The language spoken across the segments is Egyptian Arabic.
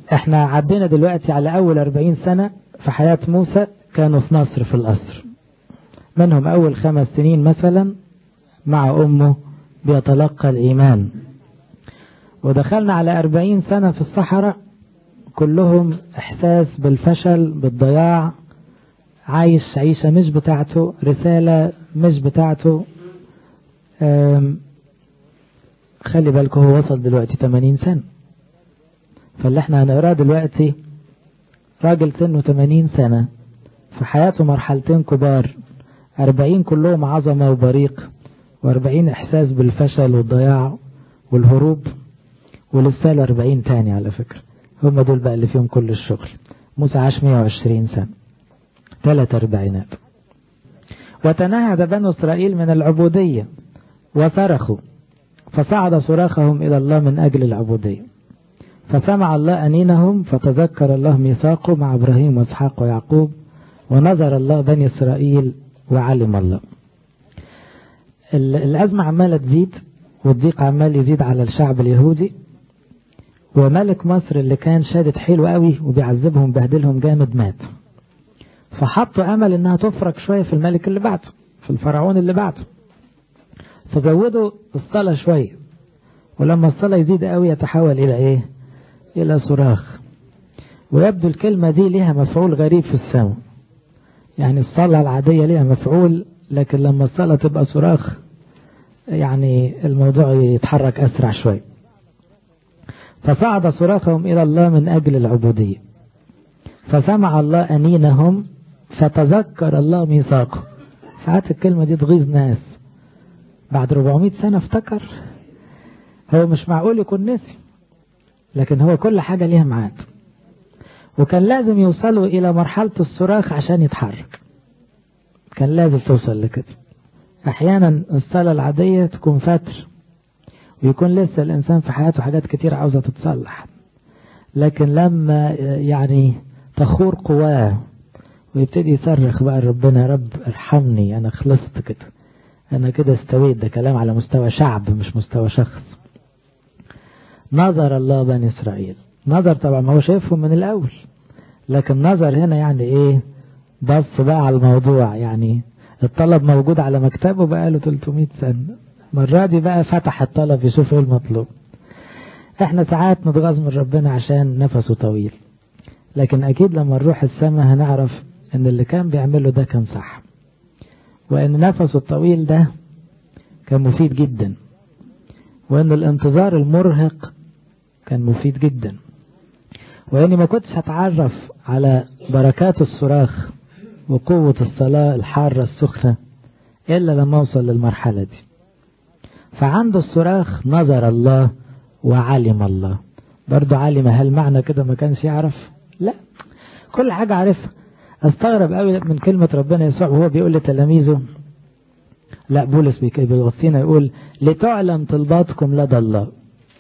احنا عدينا دلوقتي على اول 40 سنة في حياة موسى كانوا في مصر في القصر منهم اول خمس سنين مثلا مع امه بيتلقى الايمان ودخلنا على 40 سنة في الصحراء كلهم احساس بالفشل بالضياع عايش عيشة مش بتاعته رسالة مش بتاعته خلي بالكم هو وصل دلوقتي 80 سنة فاللي احنا هنقراه دلوقتي راجل سنه 80 سنة في حياته مرحلتين كبار 40 كلهم عظمة وبريق و40 احساس بالفشل والضياع والهروب ولسه له 40 تاني على فكرة هم دول بقى اللي فيهم كل الشغل موسى عاش 120 سنة ثلاث أربعينات وتنهد بنو إسرائيل من العبودية وصرخوا فصعد صراخهم إلى الله من أجل العبودية فسمع الله أنينهم فتذكر الله ميثاقه مع إبراهيم وإسحاق ويعقوب ونظر الله بني إسرائيل وعلم الله الأزمة عمالة تزيد والضيق عمال يزيد على الشعب اليهودي وملك مصر اللي كان شادد حلو قوي وبيعذبهم بهدلهم جامد مات فحطوا امل انها تفرق شوية في الملك اللي بعده في الفرعون اللي بعده فزودوا الصلاة شوية ولما الصلاة يزيد قوي يتحول الى ايه الى صراخ ويبدو الكلمة دي ليها مفعول غريب في السماء يعني الصلاة العادية ليها مفعول لكن لما الصلاة تبقى صراخ يعني الموضوع يتحرك أسرع شوي فصعد صراخهم إلى الله من أجل العبودية فسمع الله أنينهم فتذكر الله ميثاقه ساعات الكلمة دي تغيظ ناس بعد 400 سنة افتكر هو مش معقول يكون نسي لكن هو كل حاجة ليها ميعاد وكان لازم يوصلوا إلى مرحلة الصراخ عشان يتحرك كان لازم توصل لكده أحيانا الصلاة العادية تكون فتر ويكون لسه الإنسان في حياته حاجات كتير عاوزة تتصلح لكن لما يعني تخور قواه ويبتدي يصرخ بقى ربنا يا رب ارحمني أنا خلصت كده أنا كده استويت ده كلام على مستوى شعب مش مستوى شخص نظر الله بني إسرائيل نظر طبعا ما هو شايفهم من الأول لكن نظر هنا يعني إيه بص بقى على الموضوع يعني الطلب موجود على مكتبه بقى له 300 سنة المرة دي بقى فتح الطلب يشوف ايه المطلوب احنا ساعات نتغاظ من ربنا عشان نفسه طويل لكن اكيد لما نروح السماء هنعرف ان اللي كان بيعمله ده كان صح وان نفسه الطويل ده كان مفيد جدا وان الانتظار المرهق كان مفيد جدا واني ما كنتش هتعرف على بركات الصراخ وقوة الصلاة الحارة السخنة إلا لما أوصل للمرحلة دي فعند الصراخ نظر الله وعلم الله برضو علم هل معنى كده ما كانش يعرف لا كل حاجة عارفها استغرب قوي من كلمة ربنا يسوع وهو بيقول لتلاميذه لا بولس بيوصينا يقول لتعلم طلباتكم لدى الله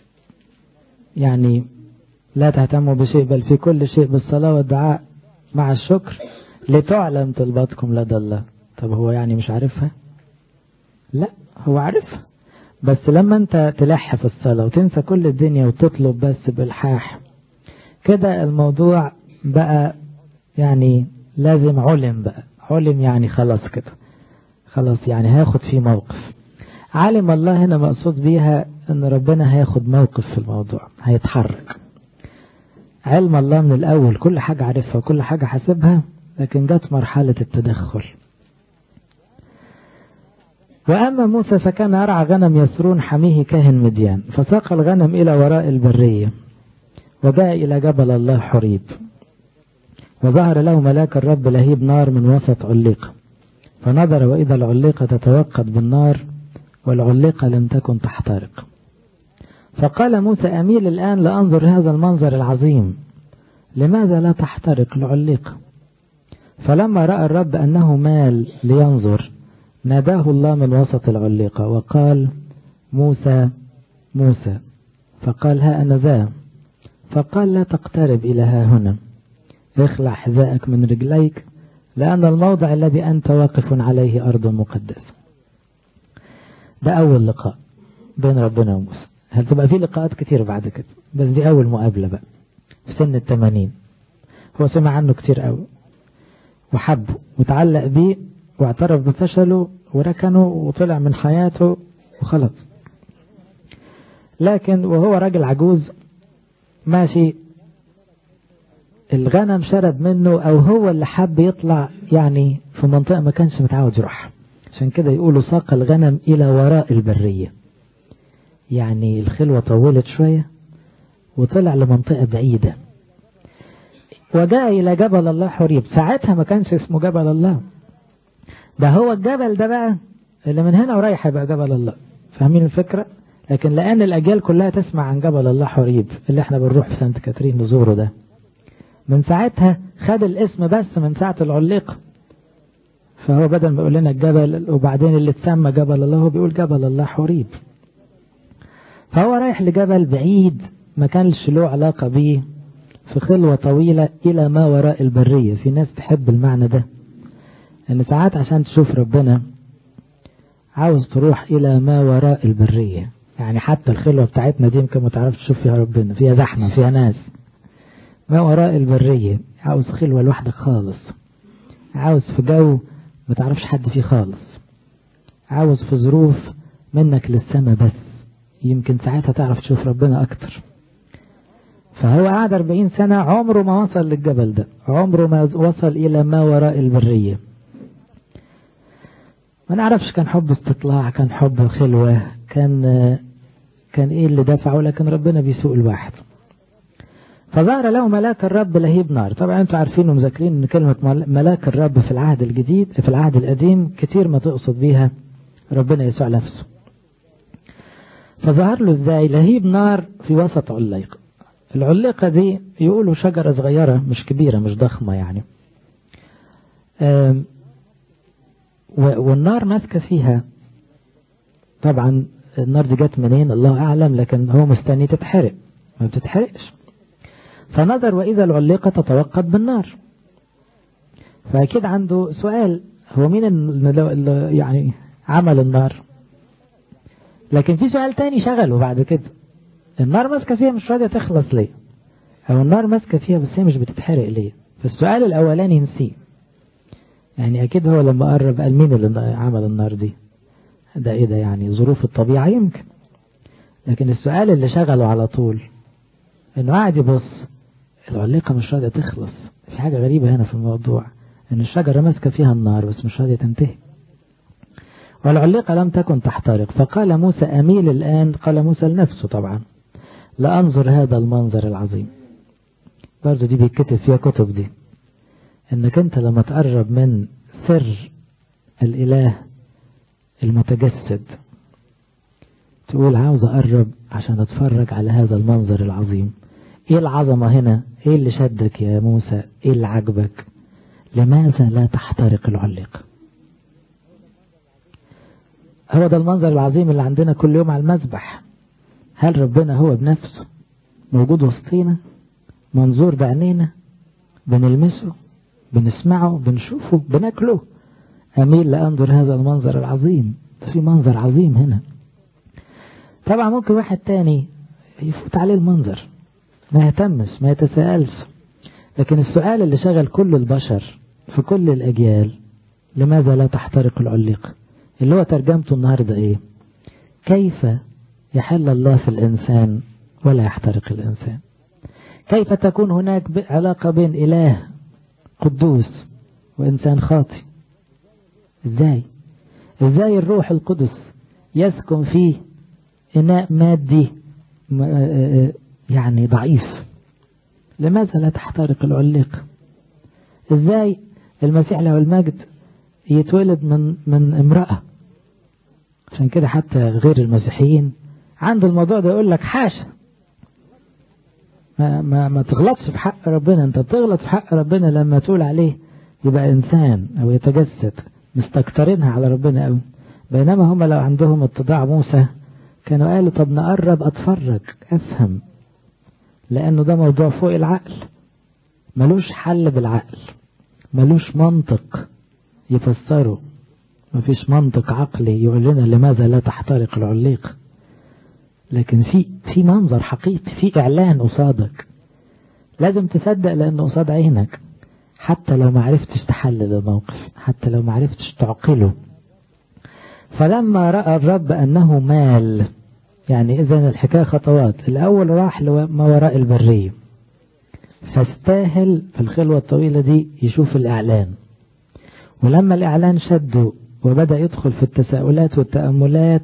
يعني لا تهتموا بشيء بل في كل شيء بالصلاة والدعاء مع الشكر لتعلم طلباتكم لدى الله طب هو يعني مش عارفها لا هو عارفها بس لما انت تلح في الصلاة وتنسى كل الدنيا وتطلب بس بالحاح كده الموضوع بقى يعني لازم علم بقى علم يعني خلاص كده خلاص يعني هياخد فيه موقف علم الله هنا مقصود بيها ان ربنا هياخد موقف في الموضوع هيتحرك علم الله من الاول كل حاجة عارفها وكل حاجة حاسبها لكن جت مرحلة التدخل وأما موسى فكان يرعى غنم يسرون حميه كاهن مديان فساق الغنم إلى وراء البرية وجاء إلى جبل الله حريب وظهر له ملاك الرب لهيب نار من وسط عليقة فنظر وإذا العليقة تتوقد بالنار والعليقة لم تكن تحترق فقال موسى أميل الآن لأنظر هذا المنظر العظيم لماذا لا تحترق العليقة فلما رأى الرب أنه مال لينظر ناداه الله من وسط العليقة وقال موسى موسى فقال ها أنا ذا فقال لا تقترب إلى ها هنا اخلع حذاءك من رجليك لأن الموضع الذي أنت واقف عليه أرض مقدسة ده أول لقاء بين ربنا وموسى هتبقى في لقاءات كتير بعد كده بس دي أول مقابلة بقى في سن التمانين هو سمع عنه كتير قوي وحبه وتعلق بيه واعترف بفشله وركنه وطلع من حياته وخلص لكن وهو راجل عجوز ماشي الغنم شرد منه او هو اللي حب يطلع يعني في منطقة ما كانش متعود يروح عشان كده يقولوا ساق الغنم الى وراء البرية يعني الخلوة طولت شوية وطلع لمنطقة بعيدة وجاء إلى جبل الله حريب ساعتها ما كانش اسمه جبل الله ده هو الجبل ده بقى اللي من هنا ورايح يبقى جبل الله فاهمين الفكرة لكن لأن الأجيال كلها تسمع عن جبل الله حريب اللي احنا بنروح في سانت كاترين نزوره ده من ساعتها خد الاسم بس من ساعة العليقة فهو بدل ما يقول لنا الجبل وبعدين اللي اتسمى جبل الله هو بيقول جبل الله حريب فهو رايح لجبل بعيد ما كانش له علاقة بيه في خلوة طويلة إلى ما وراء البرية في ناس تحب المعنى ده أن ساعات عشان تشوف ربنا عاوز تروح إلى ما وراء البرية يعني حتى الخلوة بتاعتنا دي يمكن ما تعرفش تشوف فيها ربنا فيها زحمة فيها ناس ما وراء البرية عاوز خلوة لوحدك خالص عاوز في جو ما تعرفش حد فيه خالص عاوز في ظروف منك للسما بس يمكن ساعتها تعرف تشوف ربنا أكتر فهو قعد 40 سنة عمره ما وصل للجبل ده عمره ما وصل إلى ما وراء البرية ما نعرفش كان حب استطلاع كان حب خلوة كان كان ايه اللي دفعه لكن ربنا بيسوق الواحد فظهر له ملاك الرب لهيب نار طبعا انتوا عارفين ومذاكرين ان كلمة ملاك الرب في العهد الجديد في العهد القديم كتير ما تقصد بيها ربنا يسوع نفسه فظهر له ازاي لهيب نار في وسط عليقة العليقة دي يقولوا شجرة صغيرة مش كبيرة مش ضخمة يعني والنار ماسكة فيها طبعا النار دي جت منين الله أعلم لكن هو مستني تتحرق ما بتتحرقش فنظر وإذا العليقة تتوقد بالنار فأكيد عنده سؤال هو مين اللي يعني عمل النار لكن في سؤال تاني شغله بعد كده النار ماسكة فيها مش راضية تخلص ليه أو النار ماسكة فيها بس هي مش بتتحرق ليه فالسؤال الأولاني نسيه يعني أكيد هو لما قرب قال مين اللي عمل النار دي ده إيه ده يعني ظروف الطبيعة يمكن لكن السؤال اللي شغله على طول إنه قاعد يبص العليقة مش راضية تخلص في حاجة غريبة هنا في الموضوع إن الشجرة ماسكة فيها النار بس مش راضية تنتهي والعليقة لم تكن تحترق فقال موسى أميل الآن قال موسى لنفسه طبعا لأنظر هذا المنظر العظيم برضه دي بيتكتب فيها كتب دي انك انت لما تقرب من سر الاله المتجسد تقول عاوز اقرب عشان اتفرج على هذا المنظر العظيم ايه العظمة هنا ايه اللي شدك يا موسى ايه اللي عجبك لماذا لا تحترق العليقة هو ده المنظر العظيم اللي عندنا كل يوم على المذبح هل ربنا هو بنفسه موجود وسطينا منظور بعينينا بنلمسه بنسمعه بنشوفه بناكله أميل لأنظر هذا المنظر العظيم في منظر عظيم هنا طبعا ممكن واحد تاني يفوت عليه المنظر ما يهتمش ما يتساءلش لكن السؤال اللي شغل كل البشر في كل الأجيال لماذا لا تحترق العليقة اللي هو ترجمته النهاردة ايه كيف يحل الله في الإنسان ولا يحترق الإنسان كيف تكون هناك علاقة بين إله قدوس وإنسان خاطئ إزاي إزاي الروح القدس يسكن فيه إناء مادي يعني ضعيف لماذا لا تحترق العليق إزاي المسيح له المجد يتولد من من امرأة عشان كده حتى غير المسيحيين عند الموضوع ده يقول لك حاشا ما, ما, ما تغلطش في حق ربنا انت بتغلط في حق ربنا لما تقول عليه يبقى انسان او يتجسد مستكترينها على ربنا قوي بينما هم لو عندهم اتضاع موسى كانوا قالوا طب نقرب اتفرج افهم لانه ده موضوع فوق العقل ملوش حل بالعقل ملوش منطق يفسره مفيش منطق عقلي يقول لنا لماذا لا تحترق العليق لكن في في منظر حقيقي في اعلان قصادك لازم تصدق لأنه قصاد عينك حتى لو ما عرفتش تحلل الموقف حتى لو ما عرفتش تعقله فلما رأى الرب أنه مال يعني إذا الحكاية خطوات الأول راح لما وراء البرية فاستاهل في الخلوة الطويلة دي يشوف الإعلان ولما الإعلان شده وبدأ يدخل في التساؤلات والتأملات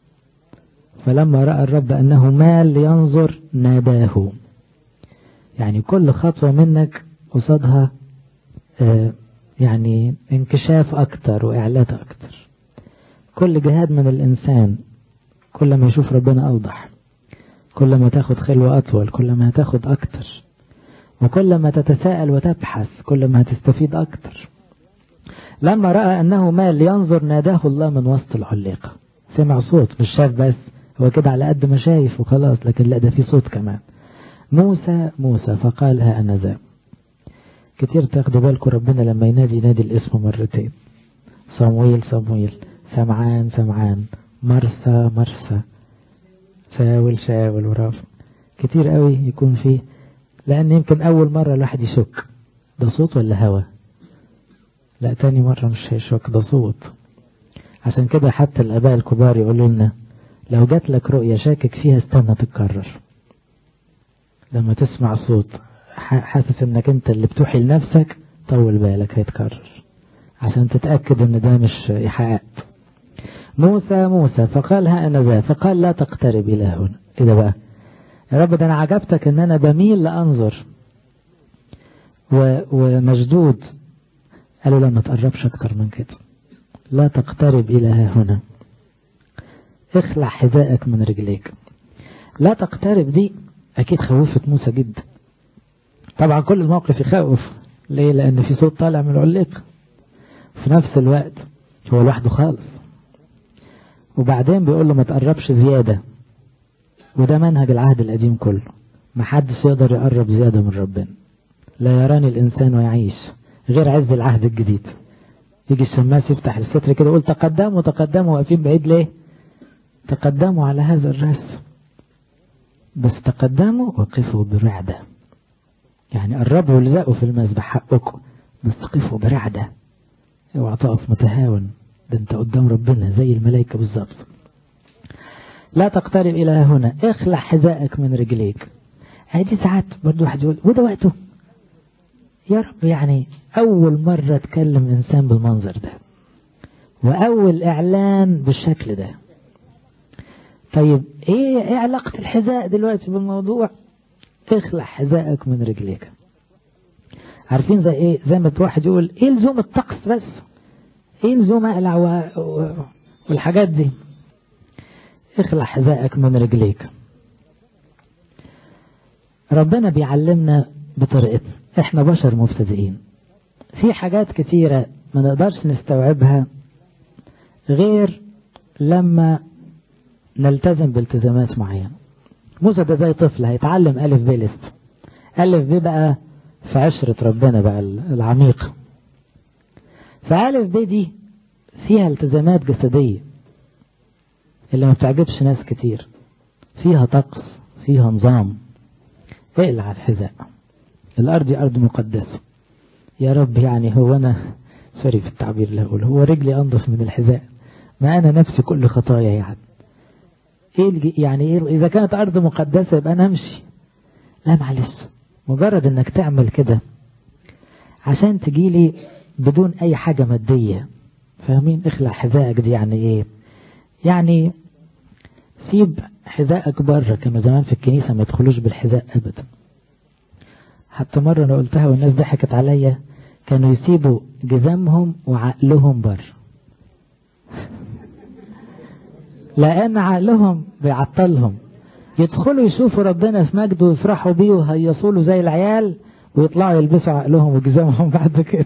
فلما رأى الرب أنه مال لينظر ناداه يعني كل خطوة منك قصادها آه يعني انكشاف أكتر وإعلات أكتر كل جهاد من الإنسان كل ما يشوف ربنا أوضح كل ما تاخد خلوة أطول كل ما تاخد أكتر وكل ما تتساءل وتبحث كل ما هتستفيد أكتر لما رأى أنه مال لينظر ناداه الله من وسط العليقة سمع صوت مش شاف بس هو كده على قد ما شايف وخلاص لكن لا ده في صوت كمان موسى موسى فقال ها أنا ذا كتير تاخدوا بالكم ربنا لما ينادي ينادي الاسم مرتين صمويل صمويل سمعان سمعان مرسى مرسى شاول شاول ورافع كتير قوي يكون فيه لأن يمكن أول مرة الواحد يشك ده صوت ولا هوا لا تاني مرة مش هيشك ده صوت عشان كده حتى الآباء الكبار يقولوا لنا لو جات لك رؤية شاكك فيها استنى تتكرر لما تسمع صوت حاسس انك انت اللي بتوحي لنفسك طول بالك هيتكرر عشان تتأكد ان ده مش إيحاءات موسى موسى فقال ها أنا ذا فقال لا تقترب إلى هنا إيه ده بقى يا رب ده أنا عجبتك إن أنا بميل لأنظر و... ومشدود قالوا لا ما تقربش أكتر من كده لا تقترب إلى ها هنا اخلع حذائك من رجليك لا تقترب دي أكيد خوفت موسى جدا طبعا كل الموقف يخوف ليه لأن في صوت طالع من العليق في نفس الوقت هو لوحده خالص وبعدين بيقول له ما تقربش زيادة وده منهج العهد القديم كله ما حدش يقدر يقرب زيادة من ربنا لا يراني الإنسان ويعيش غير عز العهد الجديد يجي الشماس يفتح الستر كده يقول تقدموا تقدموا واقفين بعيد ليه تقدموا على هذا الرأس بس تقدموا وقفوا برعدة يعني قربوا ولزقوا في المذبح حقكم بس قفوا برعدة اوعى تقف متهاون ده انت قدام ربنا زي الملائكة بالظبط لا تقترب إلى هنا اخلع حذائك من رجليك هذه ساعات برضو واحد يقول وده وقته يا رب يعني أول مرة تكلم إنسان بالمنظر ده وأول إعلان بالشكل ده طيب إيه, إيه علاقة الحذاء دلوقتي بالموضوع اخلع حذائك من رجليك عارفين زي ايه زي ما واحد يقول ايه لزوم الطقس بس ايه لزوم اقلع و... و... والحاجات دي اخلع حذائك من رجليك ربنا بيعلمنا بطريقتنا احنا بشر مبتدئين في حاجات كتيرة ما نقدرش نستوعبها غير لما نلتزم بالتزامات معينة موسى ده زي طفل هيتعلم ألف ب لسه ألف ب بقى في عشرة ربنا بقى العميق فألف ب دي فيها التزامات جسدية اللي ما بتعجبش ناس كتير فيها طقس فيها نظام اقلع الحذاء الأرض دي أرض مقدسة يا رب يعني هو أنا سوري في التعبير اللي هقوله هو رجلي أنظف من الحذاء ما أنا نفسي كل خطايا يعني إيه يعني إيه إذا كانت أرض مقدسة يبقى أنا أمشي لا معلش مجرد إنك تعمل كده عشان تجيلي بدون أي حاجة مادية فاهمين اخلع حذائك دي يعني إيه يعني سيب حذائك بره كانوا زمان في الكنيسة ما يدخلوش بالحذاء أبدا حتى مرة أنا قلتها والناس ضحكت عليا كانوا يسيبوا جزامهم وعقلهم بره لأن عقلهم بيعطلهم يدخلوا يشوفوا ربنا في مجده ويفرحوا بيه وهيصوا له زي العيال ويطلعوا يلبسوا عقلهم وجزامهم بعد كده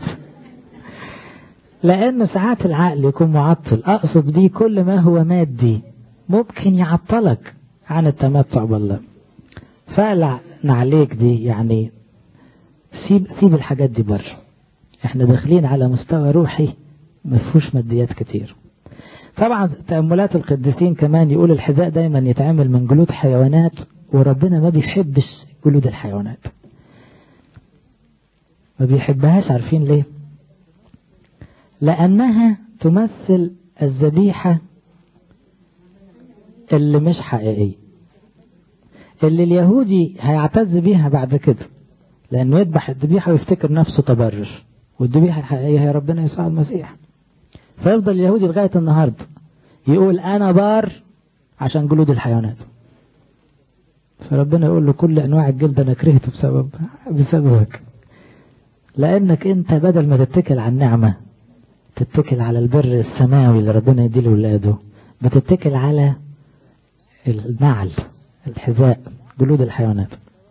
لأن ساعات العقل يكون معطل أقصد دي كل ما هو مادي ممكن يعطلك عن التمتع بالله فقلع نعليك دي يعني سيب, سيب الحاجات دي بره احنا داخلين على مستوى روحي ما فيهوش ماديات كتير طبعا تأملات القديسين كمان يقول الحذاء دايما يتعمل من جلود حيوانات وربنا ما بيحبش جلود الحيوانات ما بيحبهاش عارفين ليه لأنها تمثل الذبيحة اللي مش حقيقية اللي اليهودي هيعتز بيها بعد كده لأنه يذبح الذبيحة ويفتكر نفسه تبرر والذبيحة الحقيقية هي ربنا يسوع المسيح فيفضل اليهودي لغاية النهاردة يقول أنا بار عشان جلود الحيوانات فربنا يقول له كل أنواع الجلد أنا كرهته بسبب بسببك لأنك أنت بدل ما تتكل على النعمة تتكل على البر السماوي اللي ربنا يديه لولاده بتتكل على النعل الحذاء جلود الحيوانات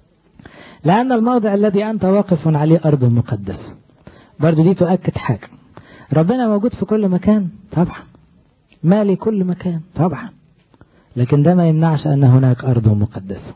لأن الموضع الذي أنت واقف عليه أرض مقدسة برضو دي تؤكد حاجة ربنا موجود في كل مكان طبعا مالي كل مكان طبعا لكن ده ما يمنعش أن هناك أرض مقدسة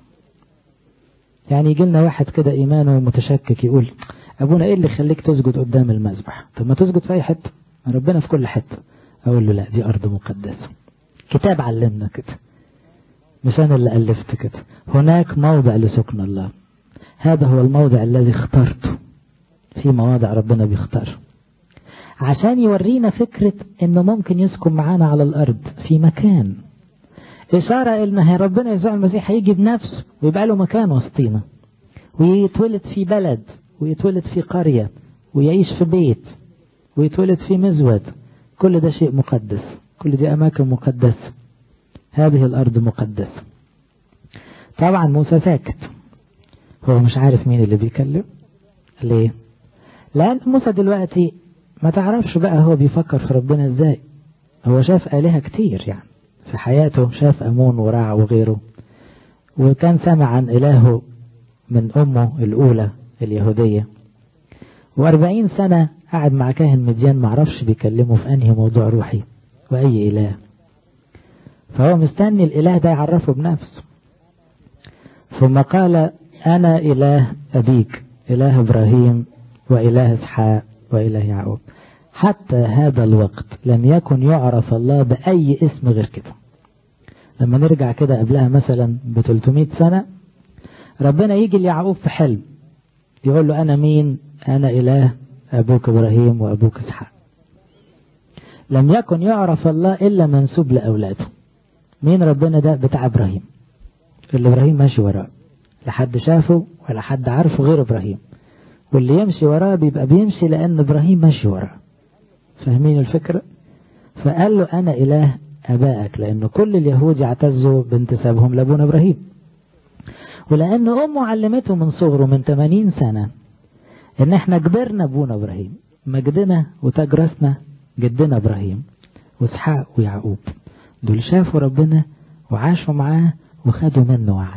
يعني يجي لنا واحد كده إيمانه متشكك يقول أبونا إيه اللي يخليك تسجد قدام المذبح طب ما تسجد في أي حتة ربنا في كل حتة أقول له لا دي أرض مقدسة كتاب علمنا كده مش أنا اللي ألفت كده هناك موضع لسكن الله هذا هو الموضع الذي اخترته في مواضع ربنا بيختار عشان يورينا فكرة انه ممكن يسكن معانا على الارض في مكان اشارة ان ربنا يسوع المسيح هيجي بنفسه ويبقى له مكان وسطينا ويتولد في بلد ويتولد في قرية ويعيش في بيت ويتولد في مزود كل ده شيء مقدس كل دي اماكن مقدسة هذه الارض مقدسة طبعا موسى ساكت هو مش عارف مين اللي بيكلم ليه لان موسى دلوقتي ما تعرفش بقى هو بيفكر في ربنا ازاي هو شاف آلهة كتير يعني في حياته شاف أمون ورع وغيره وكان سمع عن إلهه من أمه الأولى اليهودية وأربعين سنة قعد مع كاهن مديان معرفش بيكلمه في أنهي موضوع روحي وأي إله فهو مستني الإله ده يعرفه بنفسه ثم قال أنا إله أبيك إله إبراهيم وإله إسحاق وإله يعقوب حتى هذا الوقت لم يكن يعرف الله بأي اسم غير كده لما نرجع كده قبلها مثلا ب 300 سنة ربنا يجي ليعقوب في حلم يقول له أنا مين أنا إله أبوك إبراهيم وأبوك إسحاق لم يكن يعرف الله إلا منسوب لأولاده مين ربنا ده بتاع إبراهيم اللي إبراهيم ماشي وراه لحد شافه ولا حد عارفه غير إبراهيم واللي يمشي وراه بيبقى بيمشي لأن إبراهيم ماشي وراه فاهمين الفكرة فقال له أنا إله أبائك لأن كل اليهود يعتزوا بانتسابهم لأبونا إبراهيم ولأن أمه علمته من صغره من 80 سنة إن إحنا كبرنا أبونا إبراهيم مجدنا وتاج راسنا جدنا إبراهيم وإسحاق ويعقوب دول شافوا ربنا وعاشوا معاه وخدوا منه وعد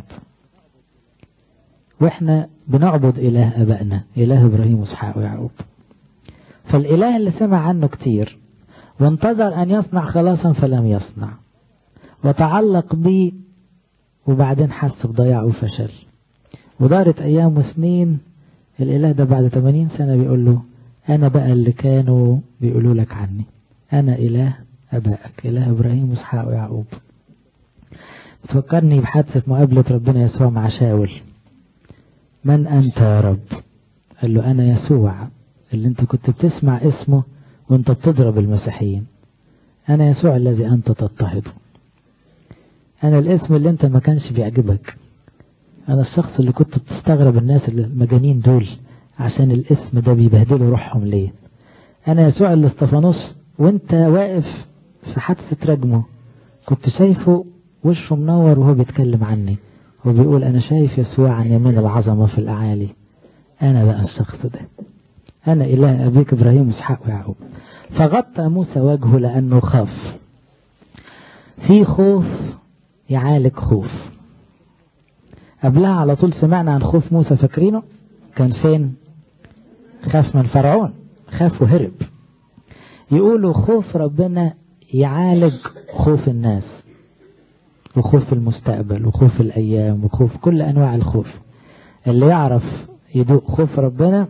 واحنا بنعبد إله أبائنا إله إبراهيم وإسحاق ويعقوب فالإله اللي سمع عنه كتير وانتظر أن يصنع خلاصا فلم يصنع وتعلق به وبعدين حس بضياع وفشل ودارت أيام وسنين الإله ده بعد 80 سنة بيقول له أنا بقى اللي كانوا بيقولوا لك عني أنا إله أبائك إله إبراهيم وإسحاق ويعقوب تفكرني بحادثة مقابلة ربنا يسوع مع شاول من أنت يا رب قال له أنا يسوع اللي انت كنت بتسمع اسمه وانت بتضرب المسيحيين أنا يسوع الذي أنت تضطهده أنا الاسم اللي انت ما كانش بيعجبك أنا الشخص اللي كنت بتستغرب الناس المجانين دول عشان الاسم ده بيبهدلوا روحهم ليه أنا يسوع اللي استفانوس وانت واقف في حادثة رجمه كنت شايفه وشه منور وهو بيتكلم عني وبيقول أنا شايف يسوع عن يمين العظمة في الأعالي أنا بقى الشخص ده أنا إله أبيك إبراهيم وإسحاق ويعقوب فغطى موسى وجهه لأنه خاف في خوف يعالج خوف قبلها على طول سمعنا عن خوف موسى فاكرينه كان فين خاف من فرعون خاف وهرب يقولوا خوف ربنا يعالج خوف الناس وخوف المستقبل وخوف الأيام وخوف كل أنواع الخوف اللي يعرف يدوق خوف ربنا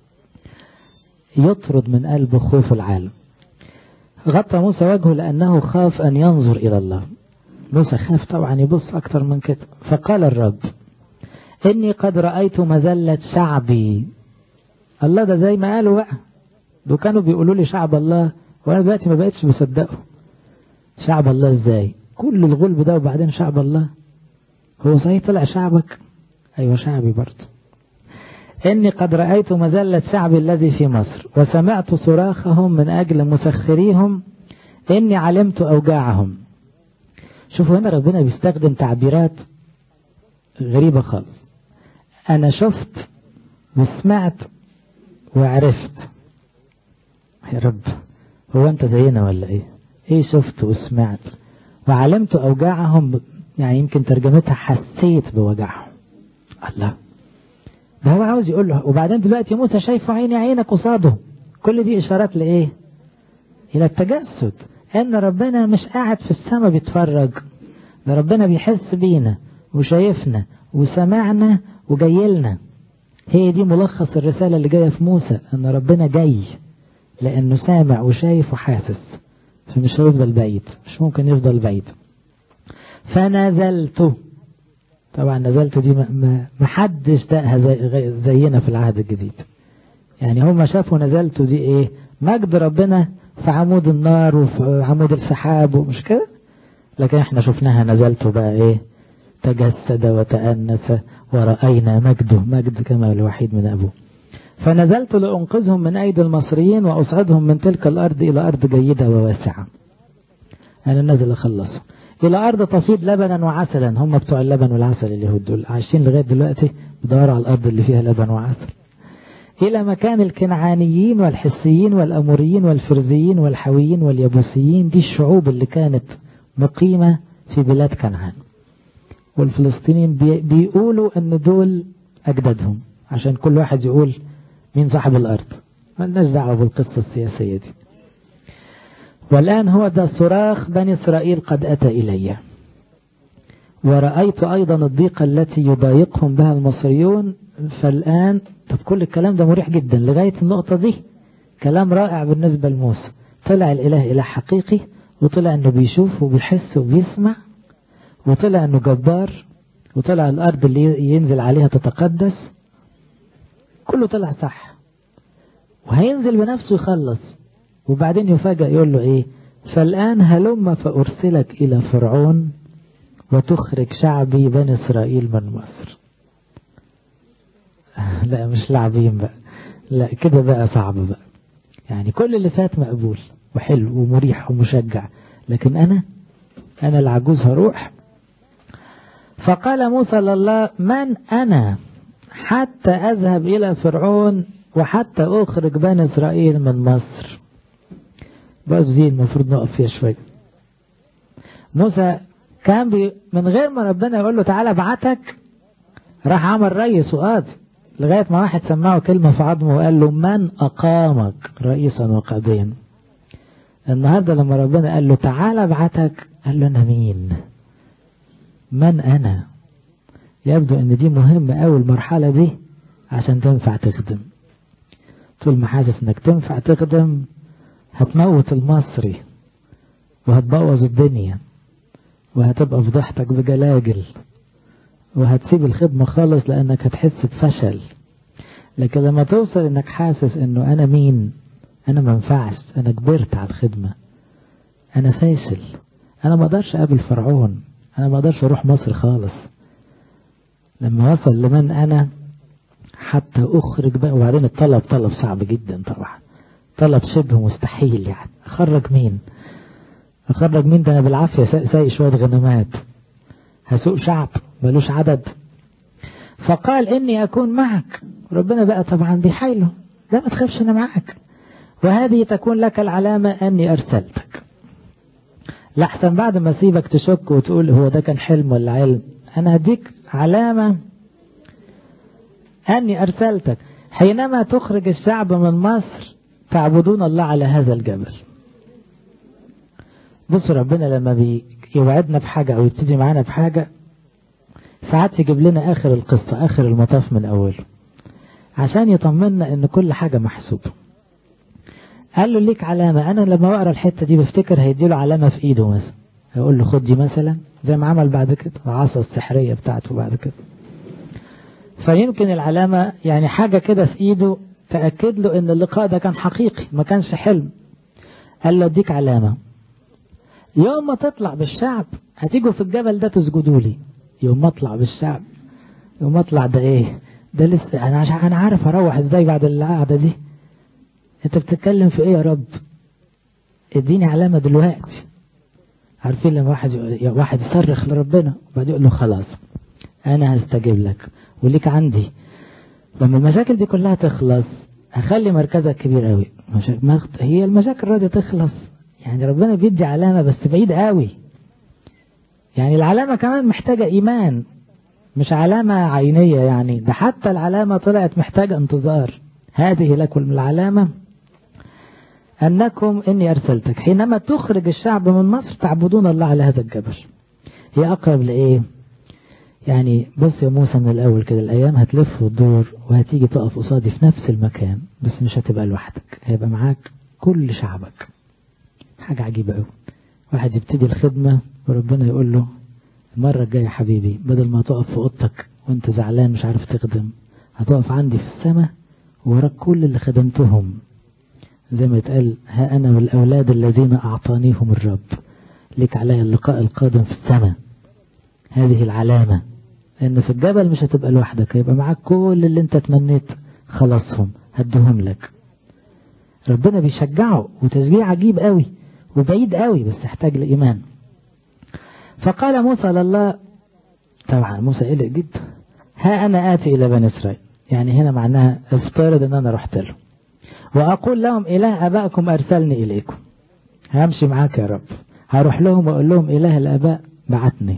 يطرد من قلبه خوف العالم غطى موسى وجهه لأنه خاف أن ينظر إلى الله موسى خاف طبعا يبص أكتر من كده فقال الرب إني قد رأيت مذلة شعبي الله ده زي ما قالوا بقى دول كانوا بيقولوا لي شعب الله وانا دلوقتي ما بقتش مصدقه شعب الله ازاي كل الغلب ده وبعدين شعب الله هو صحيح طلع شعبك ايوه شعبي برضه إني قد رأيت مذلة شعبي الذي في مصر وسمعت صراخهم من أجل مسخريهم إني علمت أوجاعهم شوفوا هنا ربنا بيستخدم تعبيرات غريبة خالص أنا شفت وسمعت وعرفت يا رب هو أنت زينا ولا إيه إيه شفت وسمعت وعلمت أوجاعهم يعني يمكن ترجمتها حسيت بوجعهم الله ده هو عاوز يقول له وبعدين دلوقتي موسى شايفه عيني عينك قصاده كل دي إشارات لإيه إلى التجسد إن ربنا مش قاعد في السماء بيتفرج ده ربنا بيحس بينا وشايفنا وسمعنا وجايلنا هي دي ملخص الرسالة اللي جاية في موسى إن ربنا جاي لأنه سامع وشايف وحاسس فمش هيفضل بعيد مش ممكن يفضل بعيد فنزلت طبعا نزلت دي ما حدش دقها زي زينا في العهد الجديد يعني هم شافوا نزلت دي ايه مجد ربنا في عمود النار وفي عمود السحاب ومش كده لكن احنا شفناها نزلت بقى ايه تجسد وتأنس ورأينا مجده مجد كما الوحيد من أبوه فنزلت لأنقذهم من أيدي المصريين وأصعدهم من تلك الأرض إلى أرض جيدة وواسعة أنا نازل أخلصهم إلى أرض تفيض لبنا وعسلا هم بتوع اللبن والعسل اليهود دول عايشين لغاية دلوقتي بدوروا على الأرض اللي فيها لبن وعسل إلى مكان الكنعانيين والحسيين والأموريين والفرزيين والحويين واليبوسيين دي الشعوب اللي كانت مقيمة في بلاد كنعان والفلسطينيين بي بيقولوا ان دول أجدادهم عشان كل واحد يقول مين صاحب الأرض مالناش دعوة بالقصة السياسية دي والآن هو ده صراخ بني إسرائيل قد أتى إلي ورأيت أيضا الضيقة التي يضايقهم بها المصريون فالآن طب كل الكلام ده مريح جدا لغاية النقطة دي كلام رائع بالنسبة لموسى طلع الإله إله حقيقي وطلع أنه بيشوف وبيحس وبيسمع وطلع أنه جبار وطلع الأرض اللي ينزل عليها تتقدس كله طلع صح وهينزل بنفسه يخلص وبعدين يفاجأ يقول له ايه فالآن هلم فأرسلك إلى فرعون وتخرج شعبي بني إسرائيل من مصر لا مش لاعبين بقى لا كده بقى صعب بقى يعني كل اللي فات مقبول وحلو ومريح ومشجع لكن أنا أنا العجوز هروح فقال موسى لله من أنا حتى أذهب إلى فرعون وحتى أخرج بني إسرائيل من مصر بس دي المفروض نقف فيها شوية موسى كان بي من غير ما ربنا يقول له تعالى ابعتك راح عمل رئيس وقاضي لغاية ما واحد سمعه كلمة في عظمه وقال له من أقامك رئيسا وقاضيا النهاردة لما ربنا قال له تعالى ابعتك قال له أنا مين من أنا يبدو أن دي مهمة أوي المرحلة دي عشان تنفع تخدم طول ما حاسس انك تنفع تخدم هتموت المصري وهتبوظ الدنيا وهتبقى فضحتك بجلاجل وهتسيب الخدمة خالص لأنك هتحس بفشل لكن لما توصل انك حاسس انه انا مين انا منفعش انا كبرت على الخدمة انا فاشل انا ما اقدرش اقابل فرعون انا ما اقدرش اروح مصر خالص لما وصل لمن انا حتى اخرج بقى وبعدين الطلب طلب صعب جدا طبعا طلب شبه مستحيل يعني اخرج مين اخرج مين ده انا بالعافية سايق شوية غنمات هسوق شعب ملوش عدد فقال اني اكون معك ربنا بقى طبعا بيحايله لا ما تخافش انا معك وهذه تكون لك العلامة اني ارسلتك لحسن بعد ما اسيبك تشك وتقول هو ده كان حلم ولا علم انا هديك علامة اني ارسلتك حينما تخرج الشعب من مصر تعبدون الله على هذا الجبل بص ربنا لما بيوعدنا بحاجة او يبتدي معانا بحاجة ساعات يجيب لنا اخر القصة اخر المطاف من اوله عشان يطمنا ان كل حاجة محسوبة قال له ليك علامة انا لما اقرا الحتة دي بفتكر هيديله علامة في ايده مثلا هيقول له خد دي مثلا زي ما عمل بعد كده العصا السحرية بتاعته بعد كده فيمكن العلامة يعني حاجة كده في ايده فأكد له ان اللقاء ده كان حقيقي ما كانش حلم قال له اديك علامة يوم ما تطلع بالشعب هتيجوا في الجبل ده تسجدوا لي يوم ما اطلع بالشعب يوم ما اطلع ده ايه ده لسه انا عشان انا عارف اروح ازاي بعد القعده دي انت بتتكلم في ايه يا رب اديني علامه دلوقتي عارفين لما واحد واحد يصرخ لربنا وبعدين يقول له خلاص انا هستجيب لك وليك عندي لما المشاكل دي كلها تخلص هخلي مركزك كبير قوي هي المشاكل راضيه تخلص يعني ربنا بيدي علامه بس بعيد قوي يعني العلامه كمان محتاجه ايمان مش علامة عينية يعني ده حتى العلامة طلعت محتاجة انتظار هذه لكم العلامة أنكم إني أرسلتك حينما تخرج الشعب من مصر تعبدون الله على هذا الجبل هي أقرب لإيه يعني بص يا موسى من الأول كده الأيام هتلف وتدور وهتيجي تقف قصادي في نفس المكان بس مش هتبقى لوحدك هيبقى معاك كل شعبك حاجة عجيبة قوي واحد يبتدي الخدمة وربنا يقول له المرة الجاية حبيبي بدل ما تقف في اوضتك وانت زعلان مش عارف تخدم هتقف عندي في السماء وراك كل اللي خدمتهم زي ما يتقال ها أنا والأولاد الذين أعطانيهم الرب لك علي اللقاء القادم في السماء هذه العلامة ان في الجبل مش هتبقى لوحدك هيبقى معاك كل اللي انت تمنيت خلاصهم هدهم لك ربنا بيشجعه وتشجيع عجيب قوي وبعيد قوي بس يحتاج لإيمان فقال موسى لله طبعا موسى قلق جدا ها أنا آتي إلى بني إسرائيل يعني هنا معناها افترض أن أنا رحت له وأقول لهم إله أبائكم أرسلني إليكم همشي معاك يا رب هروح لهم وأقول لهم إله الآباء بعتني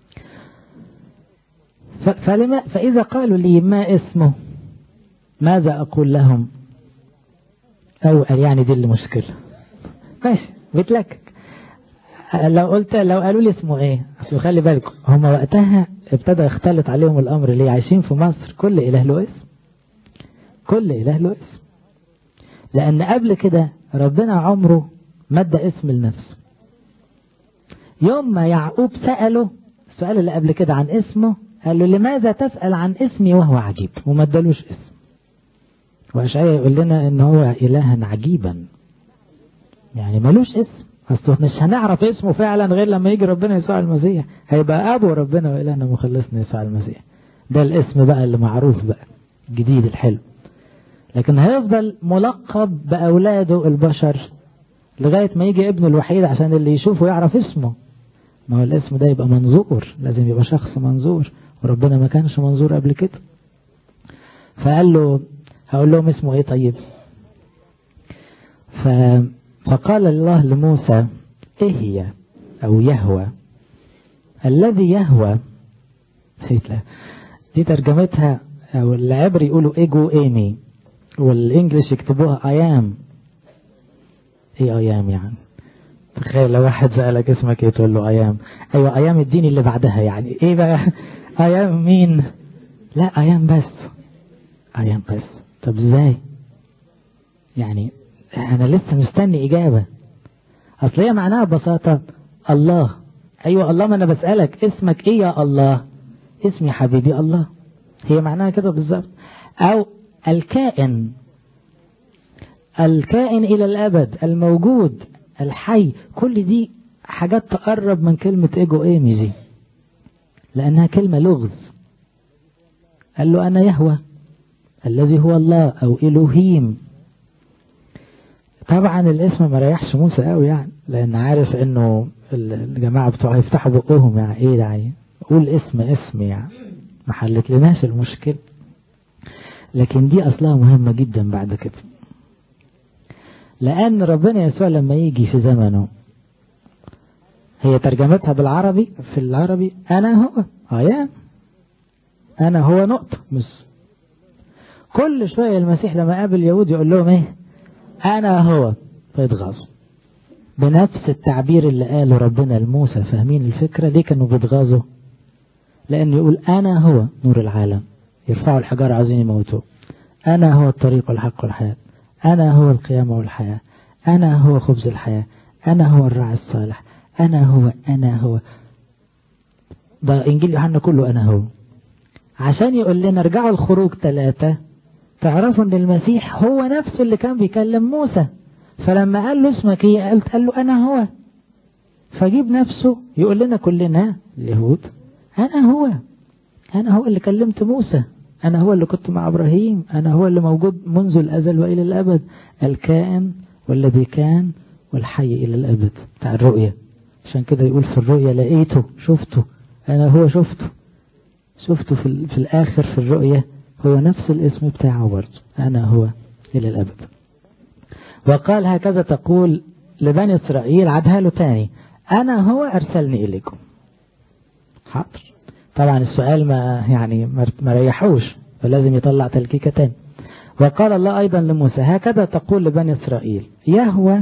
فلما فإذا قالوا لي ما اسمه ماذا أقول لهم أو يعني دي المشكلة ماشي بتلكك لو قلت لو قالوا لي اسمه ايه اصل خلي بالكم هم وقتها ابتدى يختلط عليهم الامر ليه عايشين في مصر كل اله له اسم كل اله له اسم لان قبل كده ربنا عمره مد اسم لنفسه يوم ما يعقوب سأله السؤال اللي قبل كده عن اسمه قال له لماذا تسأل عن اسمي وهو عجيب وما ادالوش اسم وأشعيا يقول لنا ان هو إلها عجيبا يعني ملوش اسم اصل مش هنعرف اسمه فعلا غير لما يجي ربنا يسوع المسيح هيبقى ابو ربنا والهنا مخلصنا يسوع المسيح ده الاسم بقى اللي معروف بقى الجديد الحلو لكن هيفضل ملقب باولاده البشر لغايه ما يجي ابنه الوحيد عشان اللي يشوفه يعرف اسمه ما هو الاسم ده يبقى منظور لازم يبقى شخص منظور وربنا ما كانش منظور قبل كده فقال له هقول لهم اسمه ايه طيب ف فقال الله لموسى ايه هي او يهوى الذي يهوى دي ترجمتها او العبر يقولوا ايجو ايمي والانجليش يكتبوها ايام ايه ايام يعني تخيل لو واحد سألك اسمك ايه تقول له ايام ايوه ايام الدين اللي بعدها يعني ايه بقى ايام مين لا ايام بس ايام بس طب ازاي يعني انا لسه مستني اجابة اصل هي معناها ببساطة الله ايوه الله ما انا بسألك اسمك ايه يا الله اسمي حبيبي الله هي معناها كده بالظبط او الكائن الكائن الى الابد الموجود الحي كل دي حاجات تقرب من كلمة ايجو ايمي دي لانها كلمة لغز قال له انا يهوى الذي هو الله او الوهيم طبعا الاسم ما ريحش موسى قوي يعني لان عارف انه الجماعة بتوع يفتحوا بقهم يعني ايه يعني قول اسم اسم يعني ما حلت لناش المشكلة لكن دي اصلها مهمة جدا بعد كده لان ربنا يسوع لما يجي في زمنه هي ترجمتها بالعربي في العربي انا هو ايام انا هو نقطة مش كل شوية المسيح لما قابل يهود يقول لهم ايه انا هو فيتغاظوا بنفس التعبير اللي قاله ربنا لموسى فاهمين الفكرة ليه كانوا بيتغاظوا لانه يقول انا هو نور العالم يرفعوا الحجار عاوزين يموتوه انا هو الطريق والحق والحياة انا هو القيامة والحياة انا هو خبز الحياة انا هو الراعي الصالح انا هو انا هو ده انجيل يوحنا كله انا هو عشان يقول لنا ارجعوا الخروج ثلاثة اعرفوا ان المسيح هو نفسه اللي كان بيكلم موسى فلما قال له اسمك ايه قال, قال له انا هو فجيب نفسه يقول لنا كلنا اليهود انا هو انا هو اللي كلمت موسى انا هو اللي كنت مع ابراهيم انا هو اللي موجود منذ الازل والى الابد الكائن والذي كان والحي الى الابد بتاع الرؤية عشان كده يقول في الرؤية لقيته شفته انا هو شفته شفته في, في الاخر في الرؤية هو نفس الاسم بتاعه برضه أنا هو إلى الأبد وقال هكذا تقول لبني إسرائيل عدها له تاني أنا هو أرسلني إليكم حاضر طبعا السؤال ما يعني ما ريحوش فلازم يطلع تلكيكة تاني وقال الله أيضا لموسى هكذا تقول لبني إسرائيل يهوى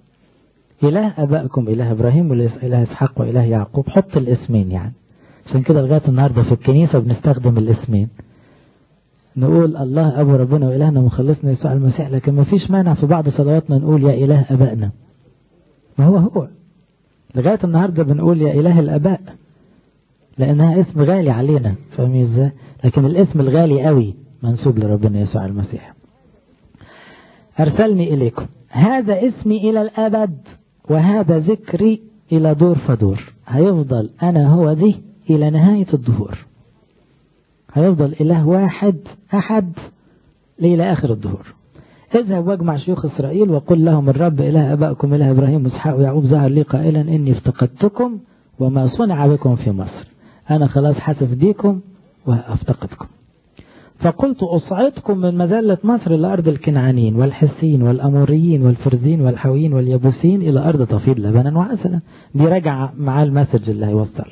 إله أبائكم إله إبراهيم وإله إسحاق وإله يعقوب حط الاسمين يعني عشان كده لغاية النهاردة في الكنيسة بنستخدم الاسمين نقول الله أبو ربنا وإلهنا ومخلصنا يسوع المسيح لكن ما فيش مانع في بعض صلواتنا نقول يا إله أبائنا ما هو هو لغاية النهاردة بنقول يا إله الأباء لأنها اسم غالي علينا فاهمين ازاي لكن الاسم الغالي قوي منسوب لربنا يسوع المسيح أرسلني إليكم هذا اسمي إلى الأبد وهذا ذكري إلى دور فدور هيفضل أنا هو دي إلى نهاية الدهور هيفضل إله واحد أحد إلى آخر الدهور اذهب واجمع شيوخ إسرائيل وقل لهم الرب إله أبائكم إله إبراهيم وإسحاق ويعقوب ظهر لي قائلا إني افتقدتكم وما صنع بكم في مصر أنا خلاص حسف ديكم وأفتقدكم فقلت أصعدكم من مذلة مصر إلى أرض الكنعانيين والحسين والأموريين والفرزين والحويين واليبوسين إلى أرض تفيض لبنا وعسلا دي رجع مع المسج اللي هيوصل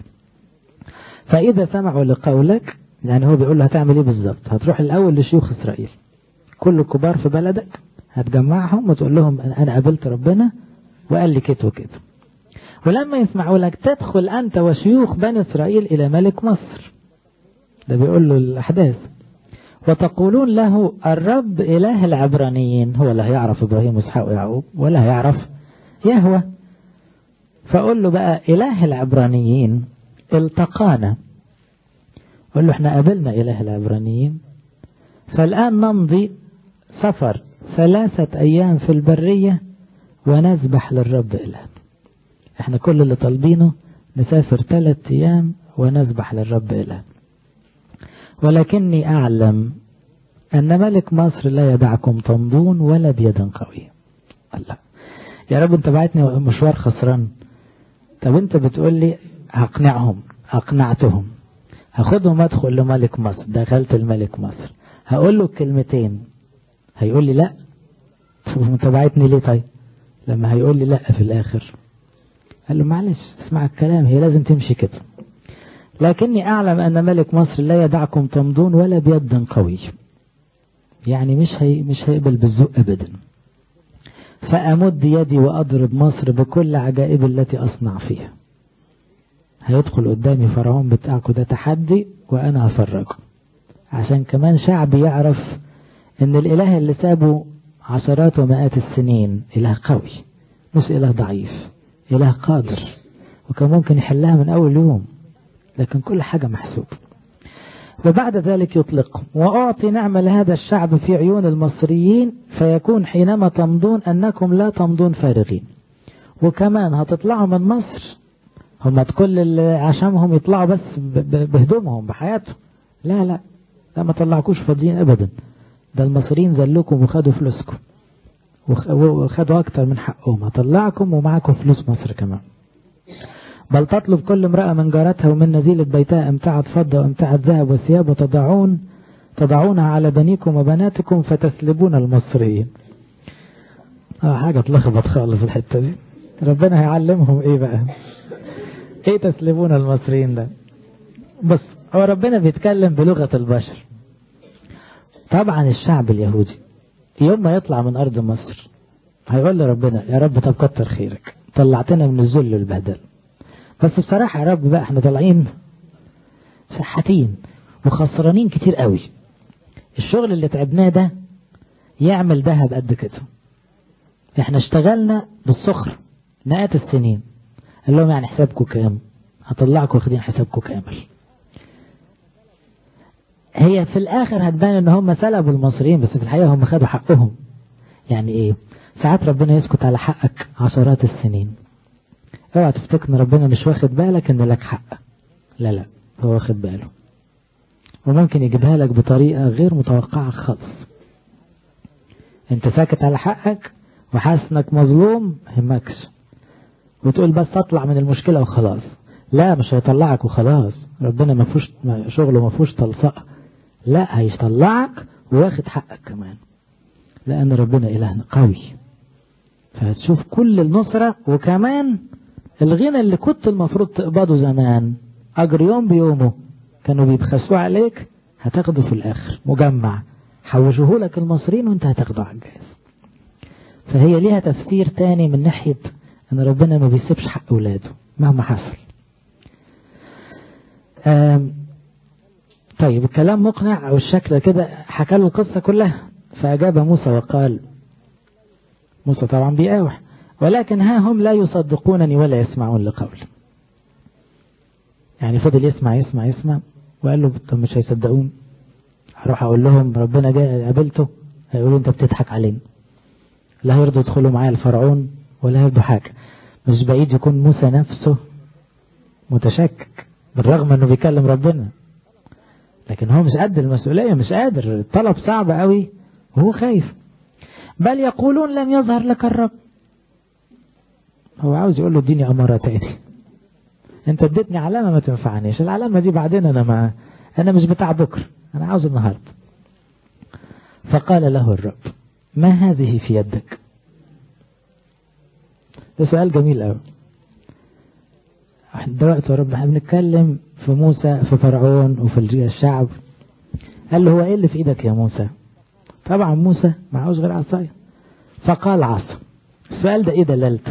فإذا سمعوا لقولك يعني هو بيقول له هتعمل ايه بالظبط هتروح الاول لشيوخ اسرائيل كل الكبار في بلدك هتجمعهم وتقول لهم انا قابلت ربنا وقال لي كده وكده ولما يسمعوا لك تدخل انت وشيوخ بني اسرائيل الى ملك مصر ده بيقول له الاحداث وتقولون له الرب اله العبرانيين هو لا هيعرف ابراهيم واسحاق ويعقوب ولا هيعرف يهوى فقول له بقى اله العبرانيين التقانا قال له احنا قابلنا إله العبرانيين فالآن نمضي سفر ثلاثة أيام في البرية ونذبح للرب إله احنا كل اللي طالبينه نسافر ثلاثة أيام ونذبح للرب إله ولكني أعلم أن ملك مصر لا يدعكم تمضون ولا بيد قوية الله يا رب انت بعتني مشوار خسران طب انت بتقول لي هقنعهم أقنعتهم هاخدهم ادخل لملك مصر دخلت الملك مصر هقول له كلمتين هيقول لي لا انت بعتني ليه طيب لما هيقول لي لا في الاخر قال له معلش اسمع الكلام هي لازم تمشي كده لكني اعلم ان ملك مصر لا يدعكم تمضون ولا بيد قوي يعني مش هي مش هيقبل بالذوق ابدا فامد يدي واضرب مصر بكل عجائب التي اصنع فيها هيدخل قدامي فرعون بتاعكم ده تحدي وانا هفرجه عشان كمان شعبي يعرف ان الاله اللي سابه عشرات ومئات السنين اله قوي مش اله ضعيف اله قادر وكان ممكن يحلها من اول يوم لكن كل حاجة محسوب وبعد ذلك يطلقهم وأعطي نعمة لهذا الشعب في عيون المصريين فيكون حينما تمضون أنكم لا تمضون فارغين وكمان هتطلعوا من مصر هم كل اللي عشانهم يطلعوا بس بهدومهم بحياتهم لا لا لا ما طلعكوش فاضيين ابدا ده المصريين ذلوكم وخدوا فلوسكم وخدوا اكتر من حقهم هطلعكم ومعاكم فلوس مصر كمان بل تطلب كل امرأة من جارتها ومن نزيلة بيتها امتعة فضة وامتعة ذهب وثياب وتضعون تضعونها على بنيكم وبناتكم فتسلبون المصريين اه حاجة تلخبط خالص الحتة دي ربنا هيعلمهم ايه بقى ايه تسلبون المصريين ده بس هو ربنا بيتكلم بلغة البشر طبعا الشعب اليهودي يوم ما يطلع من ارض مصر هيقول لربنا يا رب طب كتر خيرك طلعتنا من الذل والبهدل بس بصراحة يا رب بقى احنا طالعين شحاتين وخسرانين كتير قوي الشغل اللي تعبناه ده يعمل ذهب قد كده احنا اشتغلنا بالصخر مئات السنين قال لهم يعني حسابكم كام هطلعكم واخدين حسابكم كامل هي في الاخر هتبان ان هم سلبوا المصريين بس في الحقيقة هم خدوا حقهم يعني ايه ساعات ربنا يسكت على حقك عشرات السنين اوعى تفتكر ان ربنا مش واخد بالك ان لك حق لا لا هو واخد باله وممكن يجيبها لك بطريقة غير متوقعة خالص انت ساكت على حقك وحاسس انك مظلوم همكش وتقول بس اطلع من المشكلة وخلاص لا مش هيطلعك وخلاص ربنا ما فيهوش شغله ما فيهوش تلصقة لا هيطلعك واخد حقك كمان لأن ربنا إلهنا قوي فهتشوف كل النصرة وكمان الغنى اللي كنت المفروض تقبضه زمان أجر يوم بيومه كانوا بيبخسوه عليك هتاخده في الآخر مجمع حوشوه لك المصريين وانت هتاخده على الجهاز فهي ليها تفسير تاني من ناحية ان ربنا ما بيسيبش حق اولاده مهما حصل طيب الكلام مقنع او الشكل كده حكى له القصة كلها فأجاب موسى وقال موسى طبعا بيقاوح ولكن ها هم لا يصدقونني ولا يسمعون لقول يعني فضل يسمع يسمع يسمع وقال له طب مش هيصدقون هروح اقول لهم ربنا جاء قابلته هيقولوا انت بتضحك علينا لا هيرضوا يدخلوا معايا الفرعون ولا هيرضوا حاجة مش بعيد يكون موسى نفسه متشكك بالرغم انه بيكلم ربنا لكن هو مش قد المسؤولية مش قادر الطلب صعب قوي وهو خايف بل يقولون لم يظهر لك الرب هو عاوز يقول له اديني أمارة تاني انت اديتني علامة ما تنفعنيش العلامة دي بعدين انا ما انا مش بتاع بكر انا عاوز النهاردة فقال له الرب ما هذه في يدك ده سؤال جميل قوي دلوقتي يا رب احنا بنتكلم في موسى في فرعون وفي الشعب قال له هو ايه اللي في ايدك يا موسى طبعا موسى معهوش غير عصايه فقال عصا السؤال ده ايه دلالته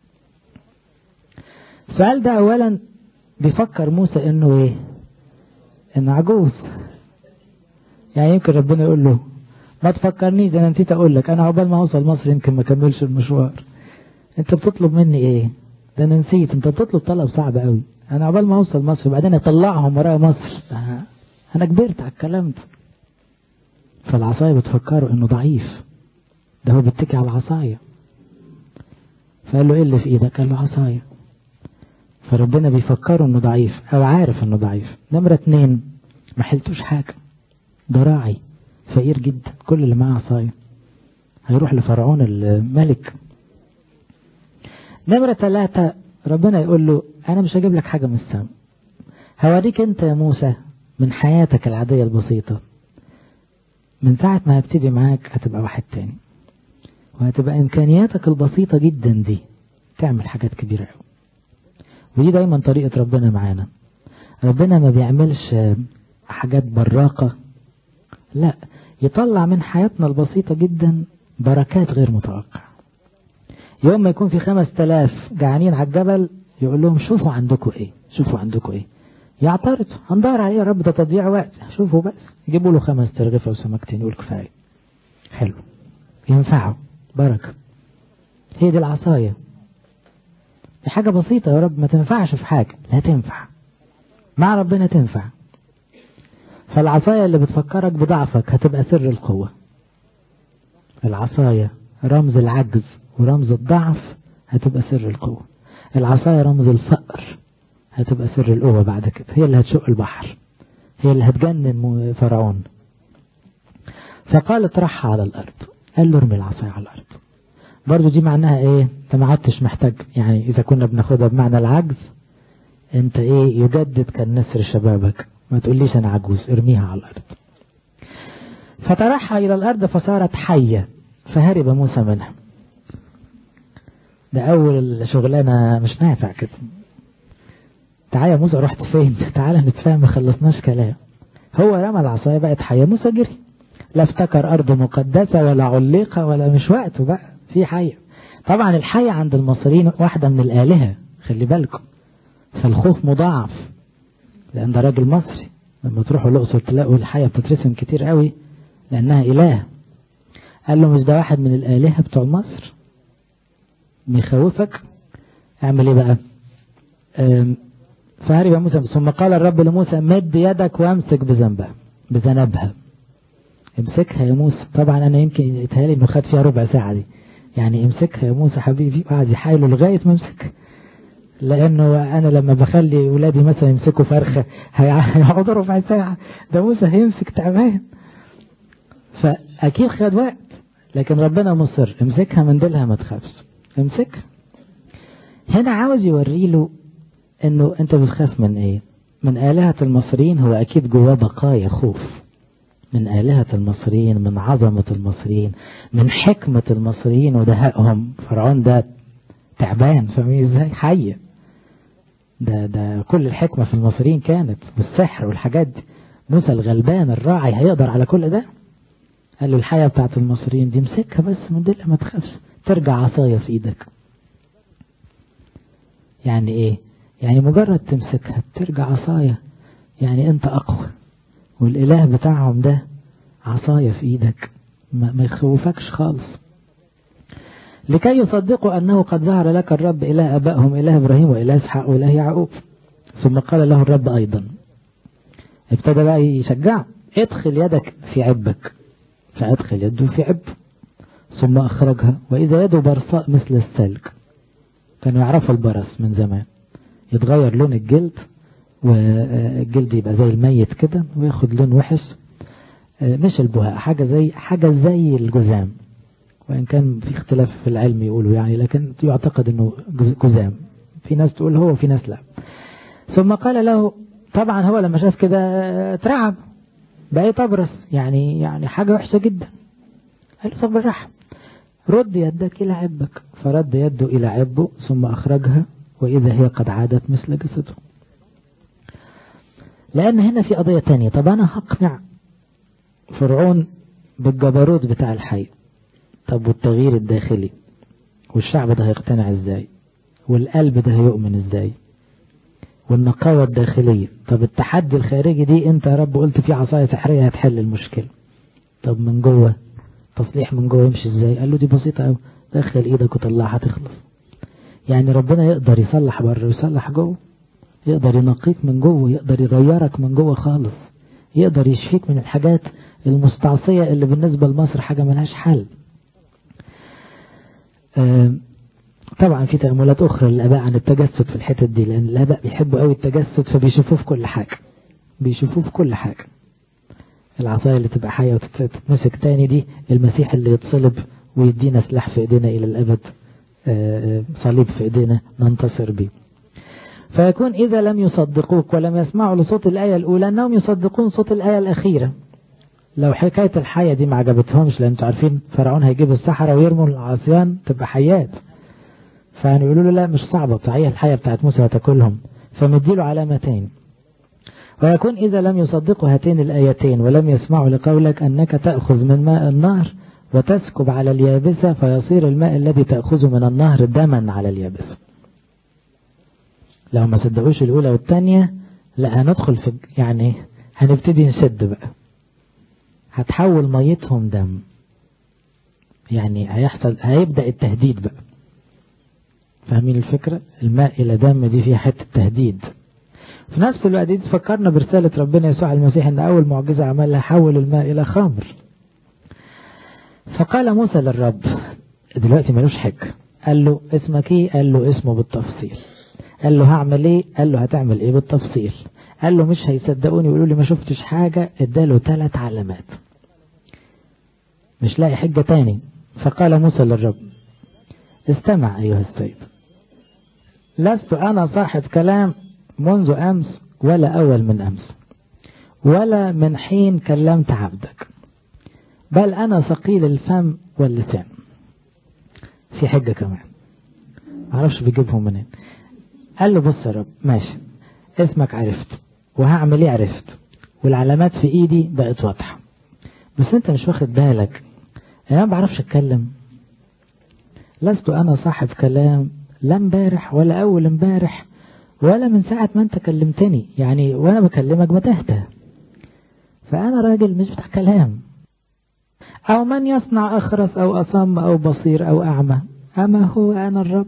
السؤال ده اولا بيفكر موسى انه ايه انه عجوز يعني يمكن ربنا يقول له ما تفكرنيش انا نسيت اقول لك انا عقبال ما اوصل مصر يمكن ما اكملش المشوار انت بتطلب مني ايه ده انا نسيت انت بتطلب طلب صعب قوي انا عقبال ما اوصل مصر وبعدين اطلعهم ورايا مصر انا كبرت على الكلام ده فالعصاية بتفكره انه ضعيف ده هو بيتكي على العصاية فقال له ايه اللي في ايدك قال له عصاية فربنا بيفكره انه ضعيف او عارف انه ضعيف نمرة اتنين ما حلتوش حاجة ده راعي فقير جدا كل اللي معاه عصاية هيروح لفرعون الملك نمرة ثلاثة ربنا يقول له أنا مش هجيب لك حاجة من السماء هوريك أنت يا موسى من حياتك العادية البسيطة من ساعة ما هبتدي معاك هتبقى واحد تاني وهتبقى إمكانياتك البسيطة جدا دي تعمل حاجات كبيرة قوي ودي دايما طريقة ربنا معانا ربنا ما بيعملش حاجات براقة لا يطلع من حياتنا البسيطة جدا بركات غير متوقعة يوم ما يكون في خمس تلاف جعانين على الجبل يقول لهم شوفوا عندكم ايه شوفوا عندكم ايه يعترضوا هندور عليه يا رب ده تضييع وقت شوفوا بس يجيبوا له خمس ترغفة وسمكتين يقول كفاية حلو ينفعوا بركة هي دي العصاية دي حاجة بسيطة يا رب ما تنفعش في حاجة لا تنفع مع ربنا تنفع فالعصاية اللي بتفكرك بضعفك هتبقى سر القوة العصاية رمز العجز ورمز الضعف هتبقى سر القوة العصاية رمز الفقر هتبقى سر القوة بعد كده هي اللي هتشق البحر هي اللي هتجنن فرعون فقال اطرحها على الأرض قال له ارمي العصاية على الأرض برضو دي معناها ايه انت ما عدتش محتاج يعني اذا كنا بناخدها بمعنى العجز انت ايه يجدد كالنسر شبابك ما تقوليش انا عجوز ارميها على الارض فطرحها الى الارض فصارت حية فهرب موسى منها ده اول شغلانة مش نافع كده تعالى يا موسى رحت فين تعالى نتفاهم ما خلصناش كلام هو رمى العصاية بقت حية موسى جري لا افتكر ارض مقدسة ولا علقة ولا مش وقته بقى في حية طبعا الحية عند المصريين واحدة من الآلهة خلي بالكم فالخوف مضاعف لأن ده راجل مصري لما تروحوا الأقصر تلاقوا الحية بتترسم كتير قوي لأنها إله قال له مش ده واحد من الآلهة بتوع مصر مخوفك اعمل ايه بقى فهرب موسى ثم قال الرب لموسى مد يدك وامسك بذنبها بذنبها امسكها يا موسى طبعا انا يمكن يتهيألي انه خد فيها ربع ساعة دي يعني امسكها يا موسى حبيبي وقعد يحايله لغاية ما امسكها لانه انا لما بخلي ولادي مثلا يمسكوا فرخة هيقعدوا ربع ساعة ده موسى هيمسك تعبان فاكيد خد وقت لكن ربنا مصر امسكها من ديلها ما تخافش امسكها هنا عاوز يوري له انه انت بتخاف من ايه من آلهة المصريين هو اكيد جواه بقايا خوف من آلهة المصريين من عظمة المصريين من حكمة المصريين ودهائهم فرعون ده تعبان فاهمين ازاي حي ده ده كل الحكمة في المصريين كانت والسحر والحاجات دي موسى الغلبان الراعي هيقدر على كل ده قال له الحياة بتاعت المصريين دي امسكها بس من دلها ما تخافش ترجع عصاية في ايدك يعني ايه يعني مجرد تمسكها ترجع عصاية يعني انت اقوى والاله بتاعهم ده عصاية في ايدك ما, ما يخوفكش خالص لكي يصدقوا انه قد ظهر لك الرب اله ابائهم اله ابراهيم واله اسحاق واله يعقوب ثم قال له الرب ايضا ابتدى بقى يشجع ادخل يدك في عبك فادخل يده في عب ثم اخرجها واذا يده برصاء مثل السلك كانوا يعرفوا البرص من زمان يتغير لون الجلد والجلد يبقى زي الميت كده وياخد لون وحش مش البهاء حاجة زي حاجة زي الجزام وإن كان في اختلاف في العلم يقولوا يعني لكن يعتقد أنه جزام في ناس تقول هو وفي ناس لا ثم قال له طبعا هو لما شاف كده اترعب بقى تبرص يعني يعني حاجة وحشة جدا قال له طب بالراحة رد يدك إلى عبك فرد يده إلى عبه ثم أخرجها وإذا هي قد عادت مثل جسده لأن هنا في قضية تانية طب أنا هقنع فرعون بالجبروت بتاع الحي طب والتغيير الداخلي والشعب ده هيقتنع ازاي والقلب ده هيؤمن ازاي والنقاوة الداخلية طب التحدي الخارجي دي انت يا رب قلت في عصاية سحرية هتحل المشكلة طب من جوه تصليح من جوه يمشي ازاي قال له دي بسيطة قوي دخل ايدك وطلعها تخلص يعني ربنا يقدر يصلح بره ويصلح جوه يقدر ينقيك من جوه يقدر يغيرك من جوه خالص يقدر يشفيك من الحاجات المستعصية اللي بالنسبة لمصر حاجة ملهاش حل طبعا في تأملات أخرى للآباء عن التجسد في الحتة دي لأن الآباء بيحبوا قوي التجسد فبيشوفوه في كل حاجة بيشوفوه في كل حاجة العصاية اللي تبقى حية وتتمسك تاني دي المسيح اللي يتصلب ويدينا سلاح في ايدينا إلى الأبد صليب في ايدينا ننتصر به فيكون إذا لم يصدقوك ولم يسمعوا لصوت الآية الأولى أنهم يصدقون صوت الآية الأخيرة لو حكاية الحية دي ما عجبتهمش لأن انتوا عارفين فرعون هيجيب السحرة ويرموا العصيان تبقى حيات فهنقولوا له لا مش صعبة صحيح الحية بتاعت موسى هتاكلهم فمديله علامتين ويكون إذا لم يصدقوا هاتين الآيتين ولم يسمعوا لقولك أنك تأخذ من ماء النهر وتسكب على اليابسة فيصير الماء الذي تأخذه من النهر دما على اليابسة لو ما صدقوش الأولى والثانية لا هندخل في يعني هنبتدي نشد بقى هتحول ميتهم دم يعني هيحصل هيبدأ التهديد بقى فاهمين الفكرة الماء إلى دم دي فيها حتة تهديد في نفس الوقت دي تفكرنا برسالة ربنا يسوع المسيح ان اول معجزة عملها حول الماء الى خمر فقال موسى للرب دلوقتي ملوش حجة قال له اسمك ايه قال له اسمه بالتفصيل قال له هعمل ايه قال له هتعمل ايه بالتفصيل قال له مش هيصدقوني يقولوا لي ما شفتش حاجة اداله ثلاث علامات مش لاقي حجة تاني فقال موسى للرب استمع ايها السيد لست انا صاحب كلام منذ امس ولا اول من امس ولا من حين كلمت عبدك بل انا ثقيل الفم واللسان في حجة كمان معرفش بيجيبهم منين قال له بص يا رب ماشي اسمك عرفت وهعمل ايه عرفت والعلامات في ايدي بقت واضحة بس انت مش واخد بالك انا ما بعرفش اتكلم لست انا صاحب كلام لا امبارح ولا اول امبارح ولا من ساعة ما انت كلمتني يعني وانا بكلمك بتهته فانا راجل مش بتاع كلام او من يصنع اخرس او اصم او بصير او اعمى اما هو انا الرب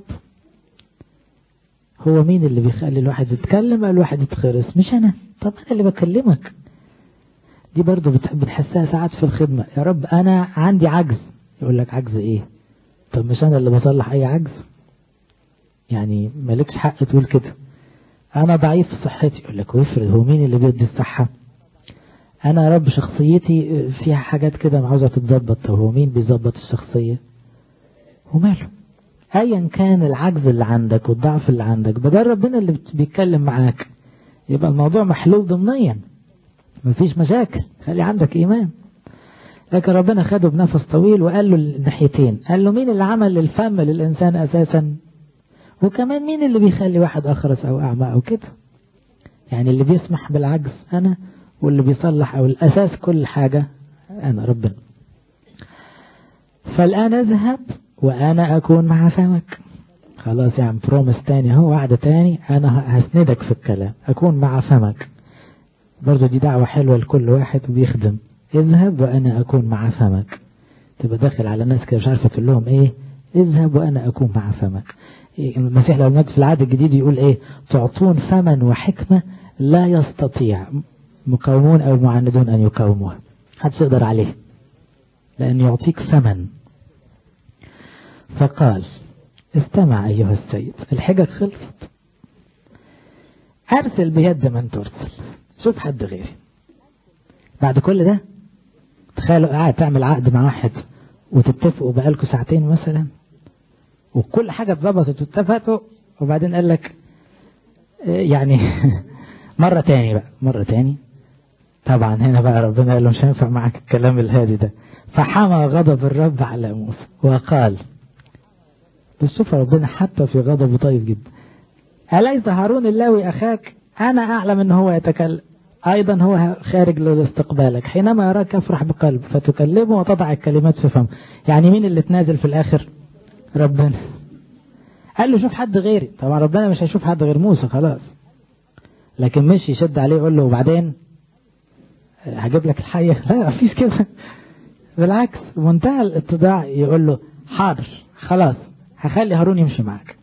هو مين اللي بيخلي الواحد يتكلم او الواحد يتخرس مش انا طب انا اللي بكلمك دي برضو بنحسها ساعات في الخدمة يا رب أنا عندي عجز يقول لك عجز إيه طب مش أنا اللي بصلح أي عجز يعني مالكش حق تقول كده أنا ضعيف في صحتي يقول لك ويفرض هو مين اللي بيدي الصحة أنا يا رب شخصيتي فيها حاجات كده عاوزة تتظبط طب هو مين بيظبط الشخصية وماله ايا كان العجز اللي عندك والضعف اللي عندك بدل ربنا اللي بيتكلم معاك يبقى الموضوع محلول ضمنيا مفيش مشاكل خلي عندك ايمان لكن ربنا خده بنفس طويل وقال له الناحيتين قال له مين اللي عمل الفم للانسان اساسا وكمان مين اللي بيخلي واحد اخرس او اعمى او كده يعني اللي بيسمح بالعجز انا واللي بيصلح او الاساس كل حاجة انا ربنا فالان اذهب وانا اكون مع فمك خلاص يا عم بروميس تاني هو وعد تاني انا هسندك في الكلام اكون مع فمك برضو دي دعوة حلوة لكل واحد وبيخدم اذهب وانا اكون مع فمك تبقى داخل على ناس كده مش عارفة تقول لهم ايه اذهب وانا اكون مع فمك المسيح لو مات في العهد الجديد يقول ايه تعطون فما وحكمة لا يستطيع مقاومون او معاندون ان يقاوموها محدش يقدر عليه لان يعطيك ثمن فقال استمع أيها السيد الحجج خلصت أرسل بيد من ترسل شوف حد غيري بعد كل ده تخيلوا قاعد تعمل عقد مع واحد وتتفقوا بقالكوا ساعتين مثلا وكل حاجة اتظبطت واتفقتوا وبعدين قال لك يعني مرة تاني بقى مرة تاني طبعا هنا بقى ربنا قال له مش هينفع معك الكلام الهادي ده فحمى غضب الرب على موسى وقال بس شوف ربنا حتى في غضبه طيب جدا أليس هارون اللاوي أخاك أنا أعلم أنه هو يتكلم أيضا هو خارج لاستقبالك حينما يراك يفرح بقلب فتكلمه وتضع الكلمات في فمه يعني مين اللي تنازل في الآخر ربنا قال له شوف حد غيري طبعا ربنا مش هيشوف حد غير موسى خلاص لكن مش يشد عليه يقول له وبعدين هجيب لك الحية لا مفيش كده بالعكس منتهى الاتضاع يقول له حاضر خلاص هخلي هارون يمشي معاك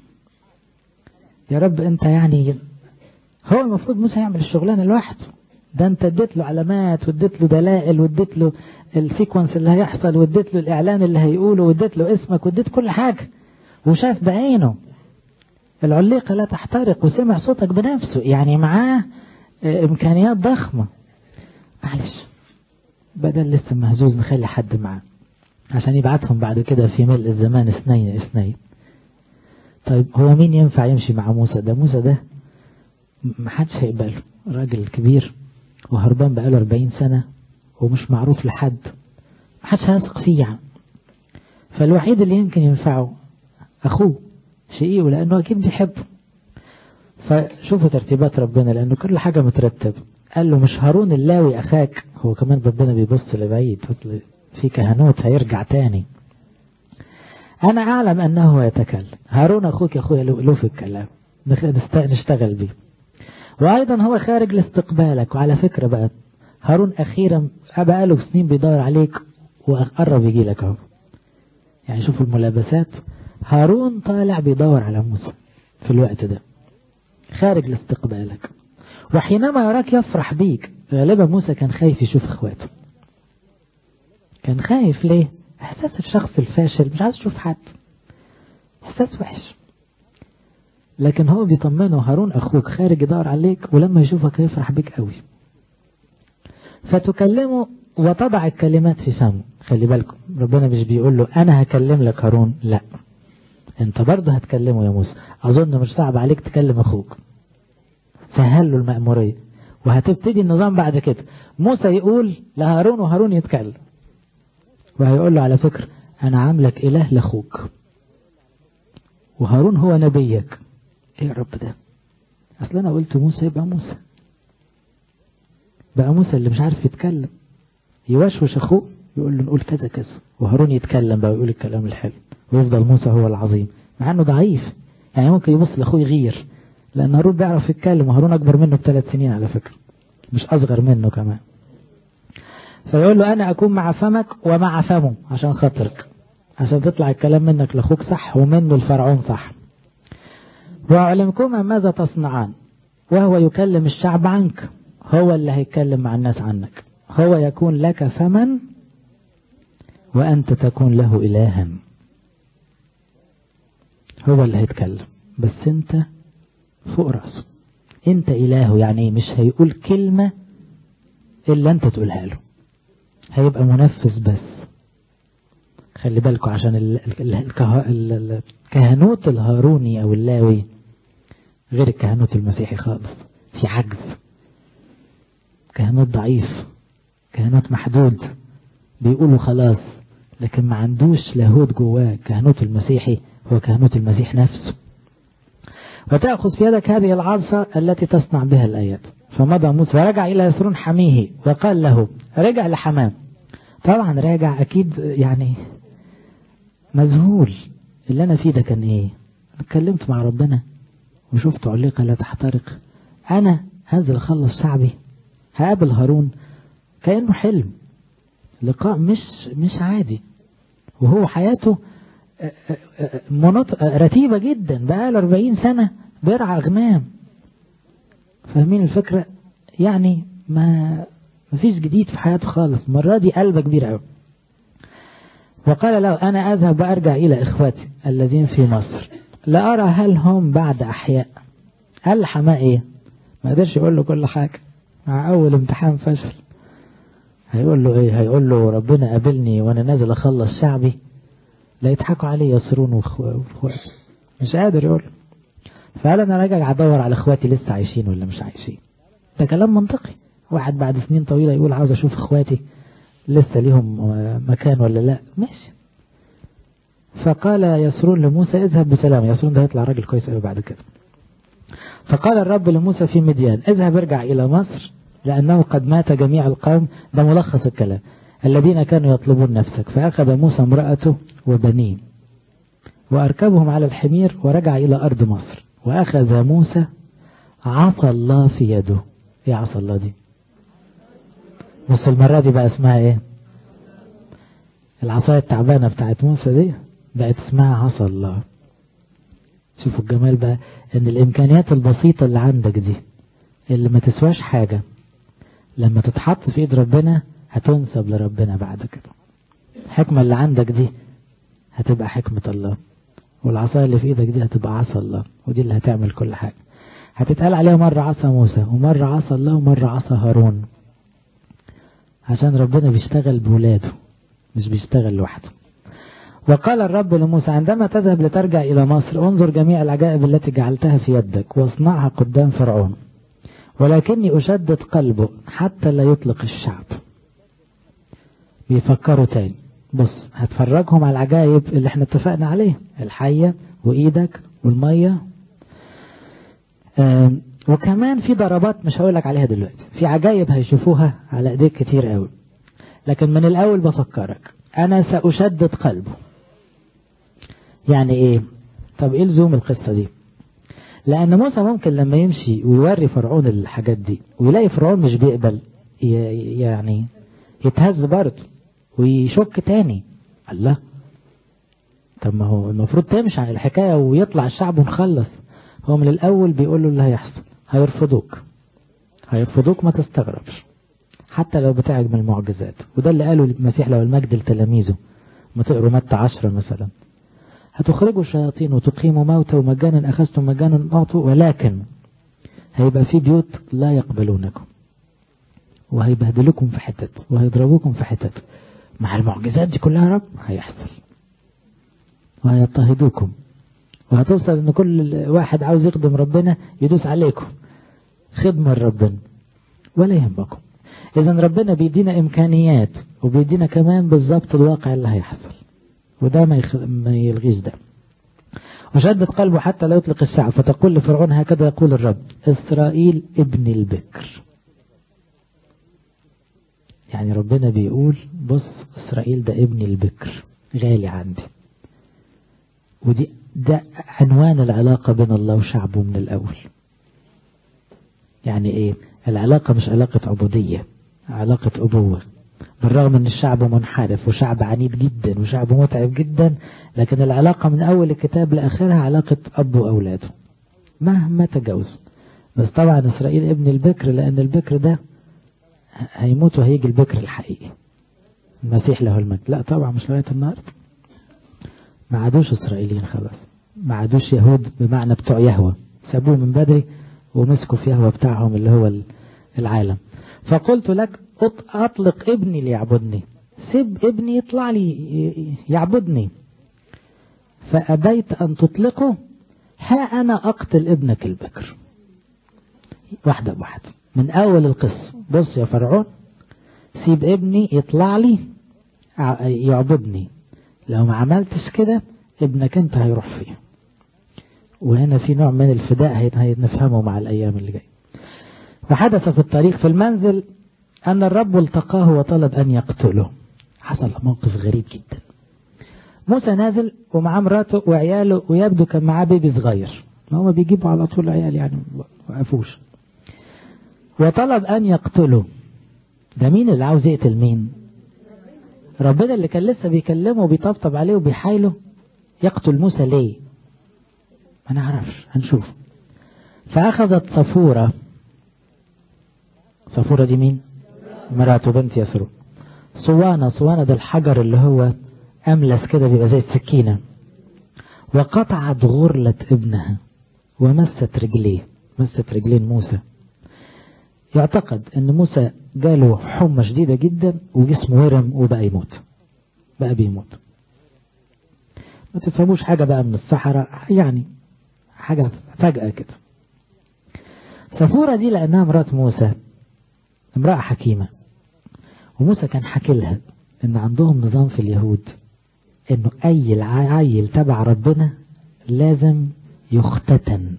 يا رب انت يعني هو المفروض موسى يعمل الشغلانه لوحده ده انت اديت له علامات واديت له دلائل واديت له السيكونس اللي هيحصل واديت له الاعلان اللي هيقوله واديت له اسمك واديت كل حاجه وشاف بعينه العليقه لا تحترق وسمع صوتك بنفسه يعني معاه امكانيات ضخمه معلش بدل لسه مهزوز نخلي حد معاه عشان يبعتهم بعد كده في ملء الزمان اثنين اثنين طيب هو مين ينفع يمشي مع موسى ده موسى ده محدش هيقبله راجل كبير وهربان بقاله 40 سنة ومش معروف لحد محدش هيثق فيه يعني فالوحيد اللي يمكن ينفعه أخوه شقيقه لأنه أكيد بيحبه فشوفوا ترتيبات ربنا لأنه كل حاجة مترتبة قال له مش هارون اللاوي أخاك هو كمان ربنا بيبص لبعيد في كهنوت هيرجع تاني أنا أعلم أنه يتكلم هارون أخوك يا أخويا له في الكلام نشتغل بيه وأيضا هو خارج لاستقبالك وعلى فكرة بقى هارون أخيرا بقى له سنين بيدور عليك وقرب يجي لك اهو يعني شوفوا الملابسات هارون طالع بيدور على موسى في الوقت ده خارج لاستقبالك وحينما يراك يفرح بيك غالبا موسى كان خايف يشوف اخواته كان خايف ليه احساس الشخص الفاشل مش عايز يشوف حد احساس وحش لكن هو بيطمنه هارون اخوك خارج يدور عليك ولما يشوفك يفرح بيك قوي فتكلمه وتضع الكلمات في فمه خلي بالكم ربنا مش بيقول له انا هكلم لك هارون لا انت برضه هتكلمه يا موسى اظن مش صعب عليك تكلم اخوك سهل له المأمورية وهتبتدي النظام بعد كده موسى يقول لهارون وهارون يتكلم وهيقول له على فكرة انا عاملك اله لاخوك وهارون هو نبيك ايه يا رب ده اصل انا قلت موسى يبقى موسى بقى موسى اللي مش عارف يتكلم يوشوش اخوه يقول له نقول كذا كذا وهارون يتكلم بقى ويقول الكلام الحلو ويفضل موسى هو العظيم مع انه ضعيف يعني ممكن يبص لاخوه يغير لان هارون بيعرف يتكلم وهارون اكبر منه بثلاث سنين على فكرة مش اصغر منه كمان فيقول له انا اكون مع فمك ومع فمه عشان خاطرك عشان تطلع الكلام منك لاخوك صح ومنه الفرعون صح واعلمكما ماذا تصنعان وهو يكلم الشعب عنك هو اللي هيتكلم مع الناس عنك هو يكون لك فمن وأنت تكون له إلها هو اللي هيتكلم بس انت فوق رأسه انت إلهه يعني مش هيقول كلمة إلا انت تقولها له هيبقى منفذ بس خلي بالكم عشان الكهنوت الهاروني أو اللاوي غير الكهنوت المسيحي خالص في عجز كهنوت ضعيف كهنوت محدود بيقولوا خلاص لكن ما عندوش لاهوت جواه كهنوت المسيحي هو كهنوت المسيح نفسه وتأخذ في يدك هذه العصا التي تصنع بها الآيات فمضى موسى ورجع إلى يسرون حميه وقال له رجع لحمام طبعا راجع أكيد يعني مذهول اللي أنا فيه ده كان إيه اتكلمت مع ربنا وشفت علقة لا تحترق أنا هنزل أخلص شعبي هقابل هارون كأنه حلم لقاء مش مش عادي وهو حياته منط... رتيبة جدا بقى له 40 سنة بيرعى أغنام فاهمين الفكرة يعني ما مفيش جديد في حياته خالص المرة دي قلبة كبيرة قوي وقال له أنا أذهب وأرجع إلى إخوتي الذين في مصر لأرى هل هم بعد أحياء قال حماه إيه ما قدرش يقول له كل حاجة مع أول امتحان فشل هيقول له إيه هيقول له ربنا قابلني وأنا نازل أخلص شعبي لا يضحكوا علي يصرون واخواتي مش قادر يقول فقال انا راجع ادور على اخواتي لسه عايشين ولا مش عايشين ده كلام منطقي واحد بعد سنين طويلة يقول عاوز اشوف اخواتي لسه ليهم مكان ولا لا ماشي فقال يسرون لموسى اذهب بسلام يسرون ده يطلع راجل كويس قوي بعد كده فقال الرب لموسى في مديان اذهب ارجع الى مصر لانه قد مات جميع القوم ده ملخص الكلام الذين كانوا يطلبون نفسك فأخذ موسى امرأته وبنيه وأركبهم على الحمير ورجع إلى أرض مصر وأخذ موسى عصا الله في يده إيه عصا الله دي بس المرة دي بقى اسمها إيه العصاية التعبانة بتاعت موسى دي بقت اسمها عصا الله شوفوا الجمال بقى ان الامكانيات البسيطة اللي عندك دي اللي ما تسواش حاجة لما تتحط في ايد ربنا هتنسب لربنا بعد كده الحكمة اللي عندك دي هتبقى حكمة الله والعصاية اللي في ايدك دي هتبقى عصا الله ودي اللي هتعمل كل حاجة هتتقال عليها مرة عصا موسى ومرة عصا الله ومرة عصا هارون عشان ربنا بيشتغل بولاده مش بيشتغل لوحده وقال الرب لموسى عندما تذهب لترجع إلى مصر انظر جميع العجائب التي جعلتها في يدك واصنعها قدام فرعون ولكني أشدد قلبه حتى لا يطلق الشعب بيفكروا تاني بص هتفرجهم على العجائب اللي احنا اتفقنا عليه الحية وإيدك والمية وكمان في ضربات مش هقول لك عليها دلوقتي في عجائب هيشوفوها على ايديك كتير قوي لكن من الأول بفكرك أنا سأشدد قلبه يعني إيه طب إيه لزوم القصة دي لأن موسى ممكن لما يمشي ويوري فرعون الحاجات دي ويلاقي فرعون مش بيقبل يعني يتهز برضه ويشك تاني الله طب ما هو المفروض تمشي على الحكاية ويطلع الشعب ونخلص هو من الأول بيقول له اللي هيحصل هيرفضوك هيرفضوك ما تستغربش حتى لو بتاعك من المعجزات وده اللي قاله المسيح لو المجد لتلاميذه ما تقروا متى عشرة مثلا هتخرجوا الشياطين وتقيموا موتى ومجانا أخذتم مجانا أعطوا ولكن هيبقى في بيوت لا يقبلونكم وهيبهدلوكم في حتت وهيضربوكم في حتت مع المعجزات دي كلها رب هيحصل وهيضطهدوكم وهتوصل ان كل واحد عاوز يخدم ربنا يدوس عليكم خدمة لربنا ولا يهمكم اذا ربنا بيدينا امكانيات وبيدينا كمان بالظبط الواقع اللي هيحصل وده ما, يخ... ما يلغيش ده وشدد قلبه حتى لا يطلق الشعب فتقول لفرعون هكذا يقول الرب إسرائيل ابن البكر يعني ربنا بيقول بص إسرائيل ده ابن البكر غالي عندي ودي ده عنوان العلاقة بين الله وشعبه من الأول يعني ايه العلاقة مش علاقة عبودية علاقة أبوة بالرغم ان الشعب منحرف وشعب عنيد جدا وشعب متعب جدا لكن العلاقة من اول الكتاب لاخرها علاقة اب واولاده مهما تجاوز بس طبعا اسرائيل ابن البكر لان البكر ده هيموت وهيجي البكر الحقيقي المسيح له المجد لا طبعا مش لغاية النهاردة ما عادوش إسرائيليين خلاص ما عادوش يهود بمعنى بتوع يهوى سابوه من بدري ومسكوا في يهوى بتاعهم اللي هو العالم فقلت لك أطلق ابني ليعبدني سيب ابني يطلع لي يعبدني فأبيت أن تطلقه ها أنا أقتل ابنك البكر واحدة بواحدة من أول القصة بص يا فرعون سيب ابني يطلع لي يعبدني لو ما عملتش كده ابنك انت هيروح فيه وهنا في نوع من الفداء هنفهمه مع الأيام اللي جاية وحدث في الطريق في المنزل أن الرب التقاه وطلب أن يقتله حصل موقف غريب جدا موسى نازل ومعاه مراته وعياله ويبدو كان معاه بيبي صغير ما هو بيجيبوا على طول عيال يعني ما وقفوش وطلب أن يقتله ده مين اللي عاوز يقتل مين ربنا اللي كان لسه بيكلمه وبيطبطب عليه وبيحايله يقتل موسى ليه ما نعرفش هنشوف فأخذت صفورة صفورة دي مين مراته بنت يسرو صوانة صوانة ده الحجر اللي هو أملس كده بيبقى زي السكينة وقطعت غرلة ابنها ومست رجليه مست رجلين موسى يعتقد ان موسى جاله حمى شديدة جدا وجسمه ورم وبقى يموت بقى بيموت ما تفهموش حاجة بقى من الصحراء يعني حاجة فجأة كده صفورة دي لأنها مرات موسى امرأة حكيمة وموسى كان حكي لها ان عندهم نظام في اليهود انه اي عيل تبع ربنا لازم يختتن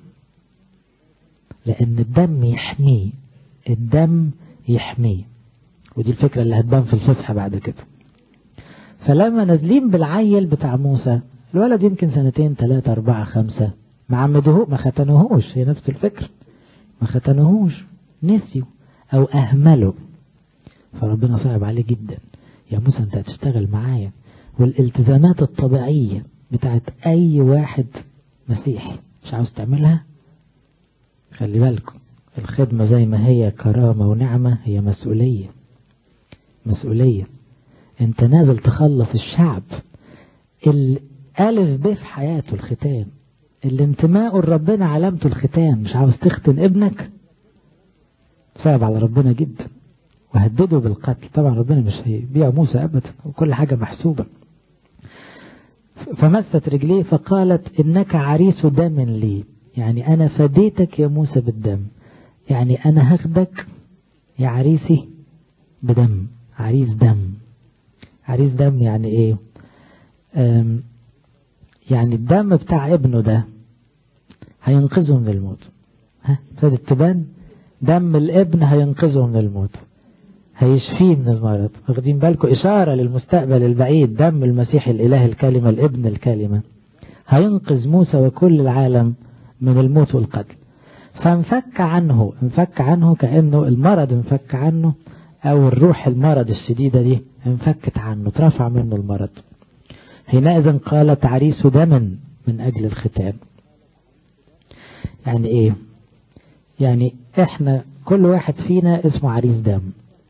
لان الدم يحميه الدم يحميه ودي الفكرة اللي هتبان في الفصحى بعد كده فلما نازلين بالعيل بتاع موسى الولد يمكن سنتين ثلاثة أربعة خمسة ما عمدوه ما ختنوهوش هي نفس الفكرة ما ختنوهوش نسيوا أو أهملوا فربنا صعب عليه جدا يا موسى أنت هتشتغل معايا والالتزامات الطبيعية بتاعت أي واحد مسيحي مش عاوز تعملها خلي بالكم الخدمة زي ما هي كرامة ونعمة هي مسؤولية مسؤولية انت نازل تخلص الشعب الألف ب في حياته الختان اللي انتماءه لربنا علامته الختان مش عاوز تختن ابنك صعب على ربنا جدا وهدده بالقتل طبعا ربنا مش هيبيع موسى أبدا وكل حاجة محسوبة فمست رجليه فقالت إنك عريس دم لي يعني أنا فديتك يا موسى بالدم يعني أنا هاخدك يا عريسي بدم عريس دم عريس دم يعني إيه يعني الدم بتاع ابنه ده هينقذه من الموت ها ابتدت تبان دم الابن هينقذه من الموت هيشفيه من المرض واخدين بالكم إشارة للمستقبل البعيد دم المسيح الإله الكلمة الابن الكلمة هينقذ موسى وكل العالم من الموت والقتل فانفك عنه انفك عنه كأنه المرض انفك عنه أو الروح المرض الشديدة دي انفكت عنه اترفع منه المرض حينئذ قالت عريس دم من أجل الختان يعني ايه يعني احنا كل واحد فينا اسمه عريس دم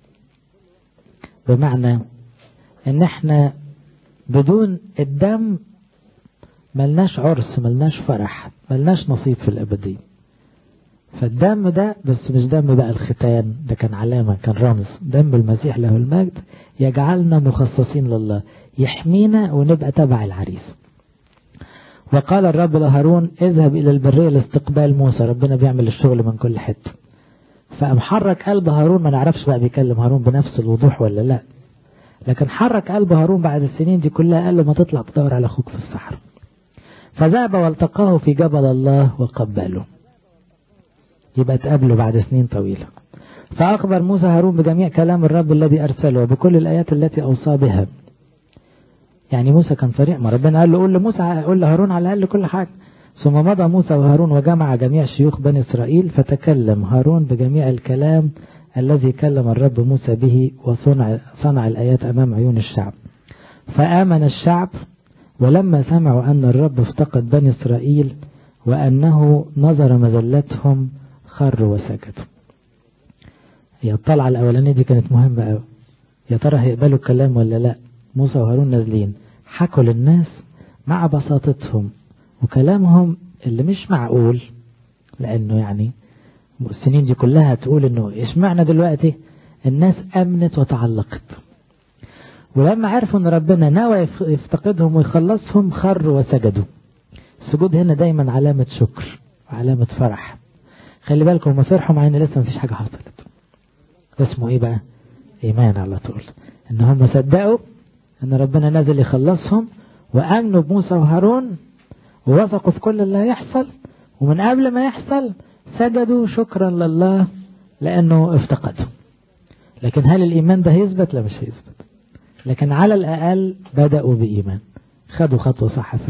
بمعنى ان احنا بدون الدم ملناش عرس ملناش فرح ملناش نصيب في الأبدية فالدم ده بس مش دم بقى الختان ده كان علامة كان رمز دم المسيح له المجد يجعلنا مخصصين لله يحمينا ونبقى تبع العريس وقال الرب لهارون اذهب إلى البرية لاستقبال موسى ربنا بيعمل الشغل من كل حتة فقام حرك قلب هارون ما نعرفش بقى بيكلم هارون بنفس الوضوح ولا لا لكن حرك قلب هارون بعد السنين دي كلها قال له ما تطلع تدور على أخوك في الصحراء فذهب والتقاه في جبل الله وقبله يبقى تقابله بعد سنين طويلة فأخبر موسى هارون بجميع كلام الرب الذي أرسله وبكل الآيات التي أوصى بها يعني موسى كان فريق ما ربنا قال له قول لموسى قول لهارون على الأقل كل حاجة ثم مضى موسى وهارون وجمع جميع شيوخ بني إسرائيل فتكلم هارون بجميع الكلام الذي كلم الرب موسى به وصنع صنع الآيات أمام عيون الشعب فآمن الشعب ولما سمعوا أن الرب افتقد بني إسرائيل وأنه نظر مذلتهم خروا وسكتوا هي الطلعة الأولانية دي كانت مهمة قوي يا ترى هيقبلوا الكلام ولا لا موسى وهارون نازلين حكوا للناس مع بساطتهم وكلامهم اللي مش معقول لأنه يعني السنين دي كلها تقول انه اشمعنا دلوقتي الناس امنت وتعلقت ولما عرفوا ان ربنا ناوي يفتقدهم ويخلصهم خروا وسجدوا السجود هنا دايما علامة شكر وعلامة فرح خلي بالكم هم فرحوا مع ان لسه مفيش حاجة حصلت اسمه ايه بقى ايمان على طول ان هم صدقوا ان ربنا نازل يخلصهم وامنوا بموسى وهارون ووثقوا في كل اللي هيحصل ومن قبل ما يحصل سجدوا شكرا لله لانه افتقدهم لكن هل الايمان ده هيثبت لا مش هيثبت لكن على الاقل بدأوا بايمان خدوا خطوة صح في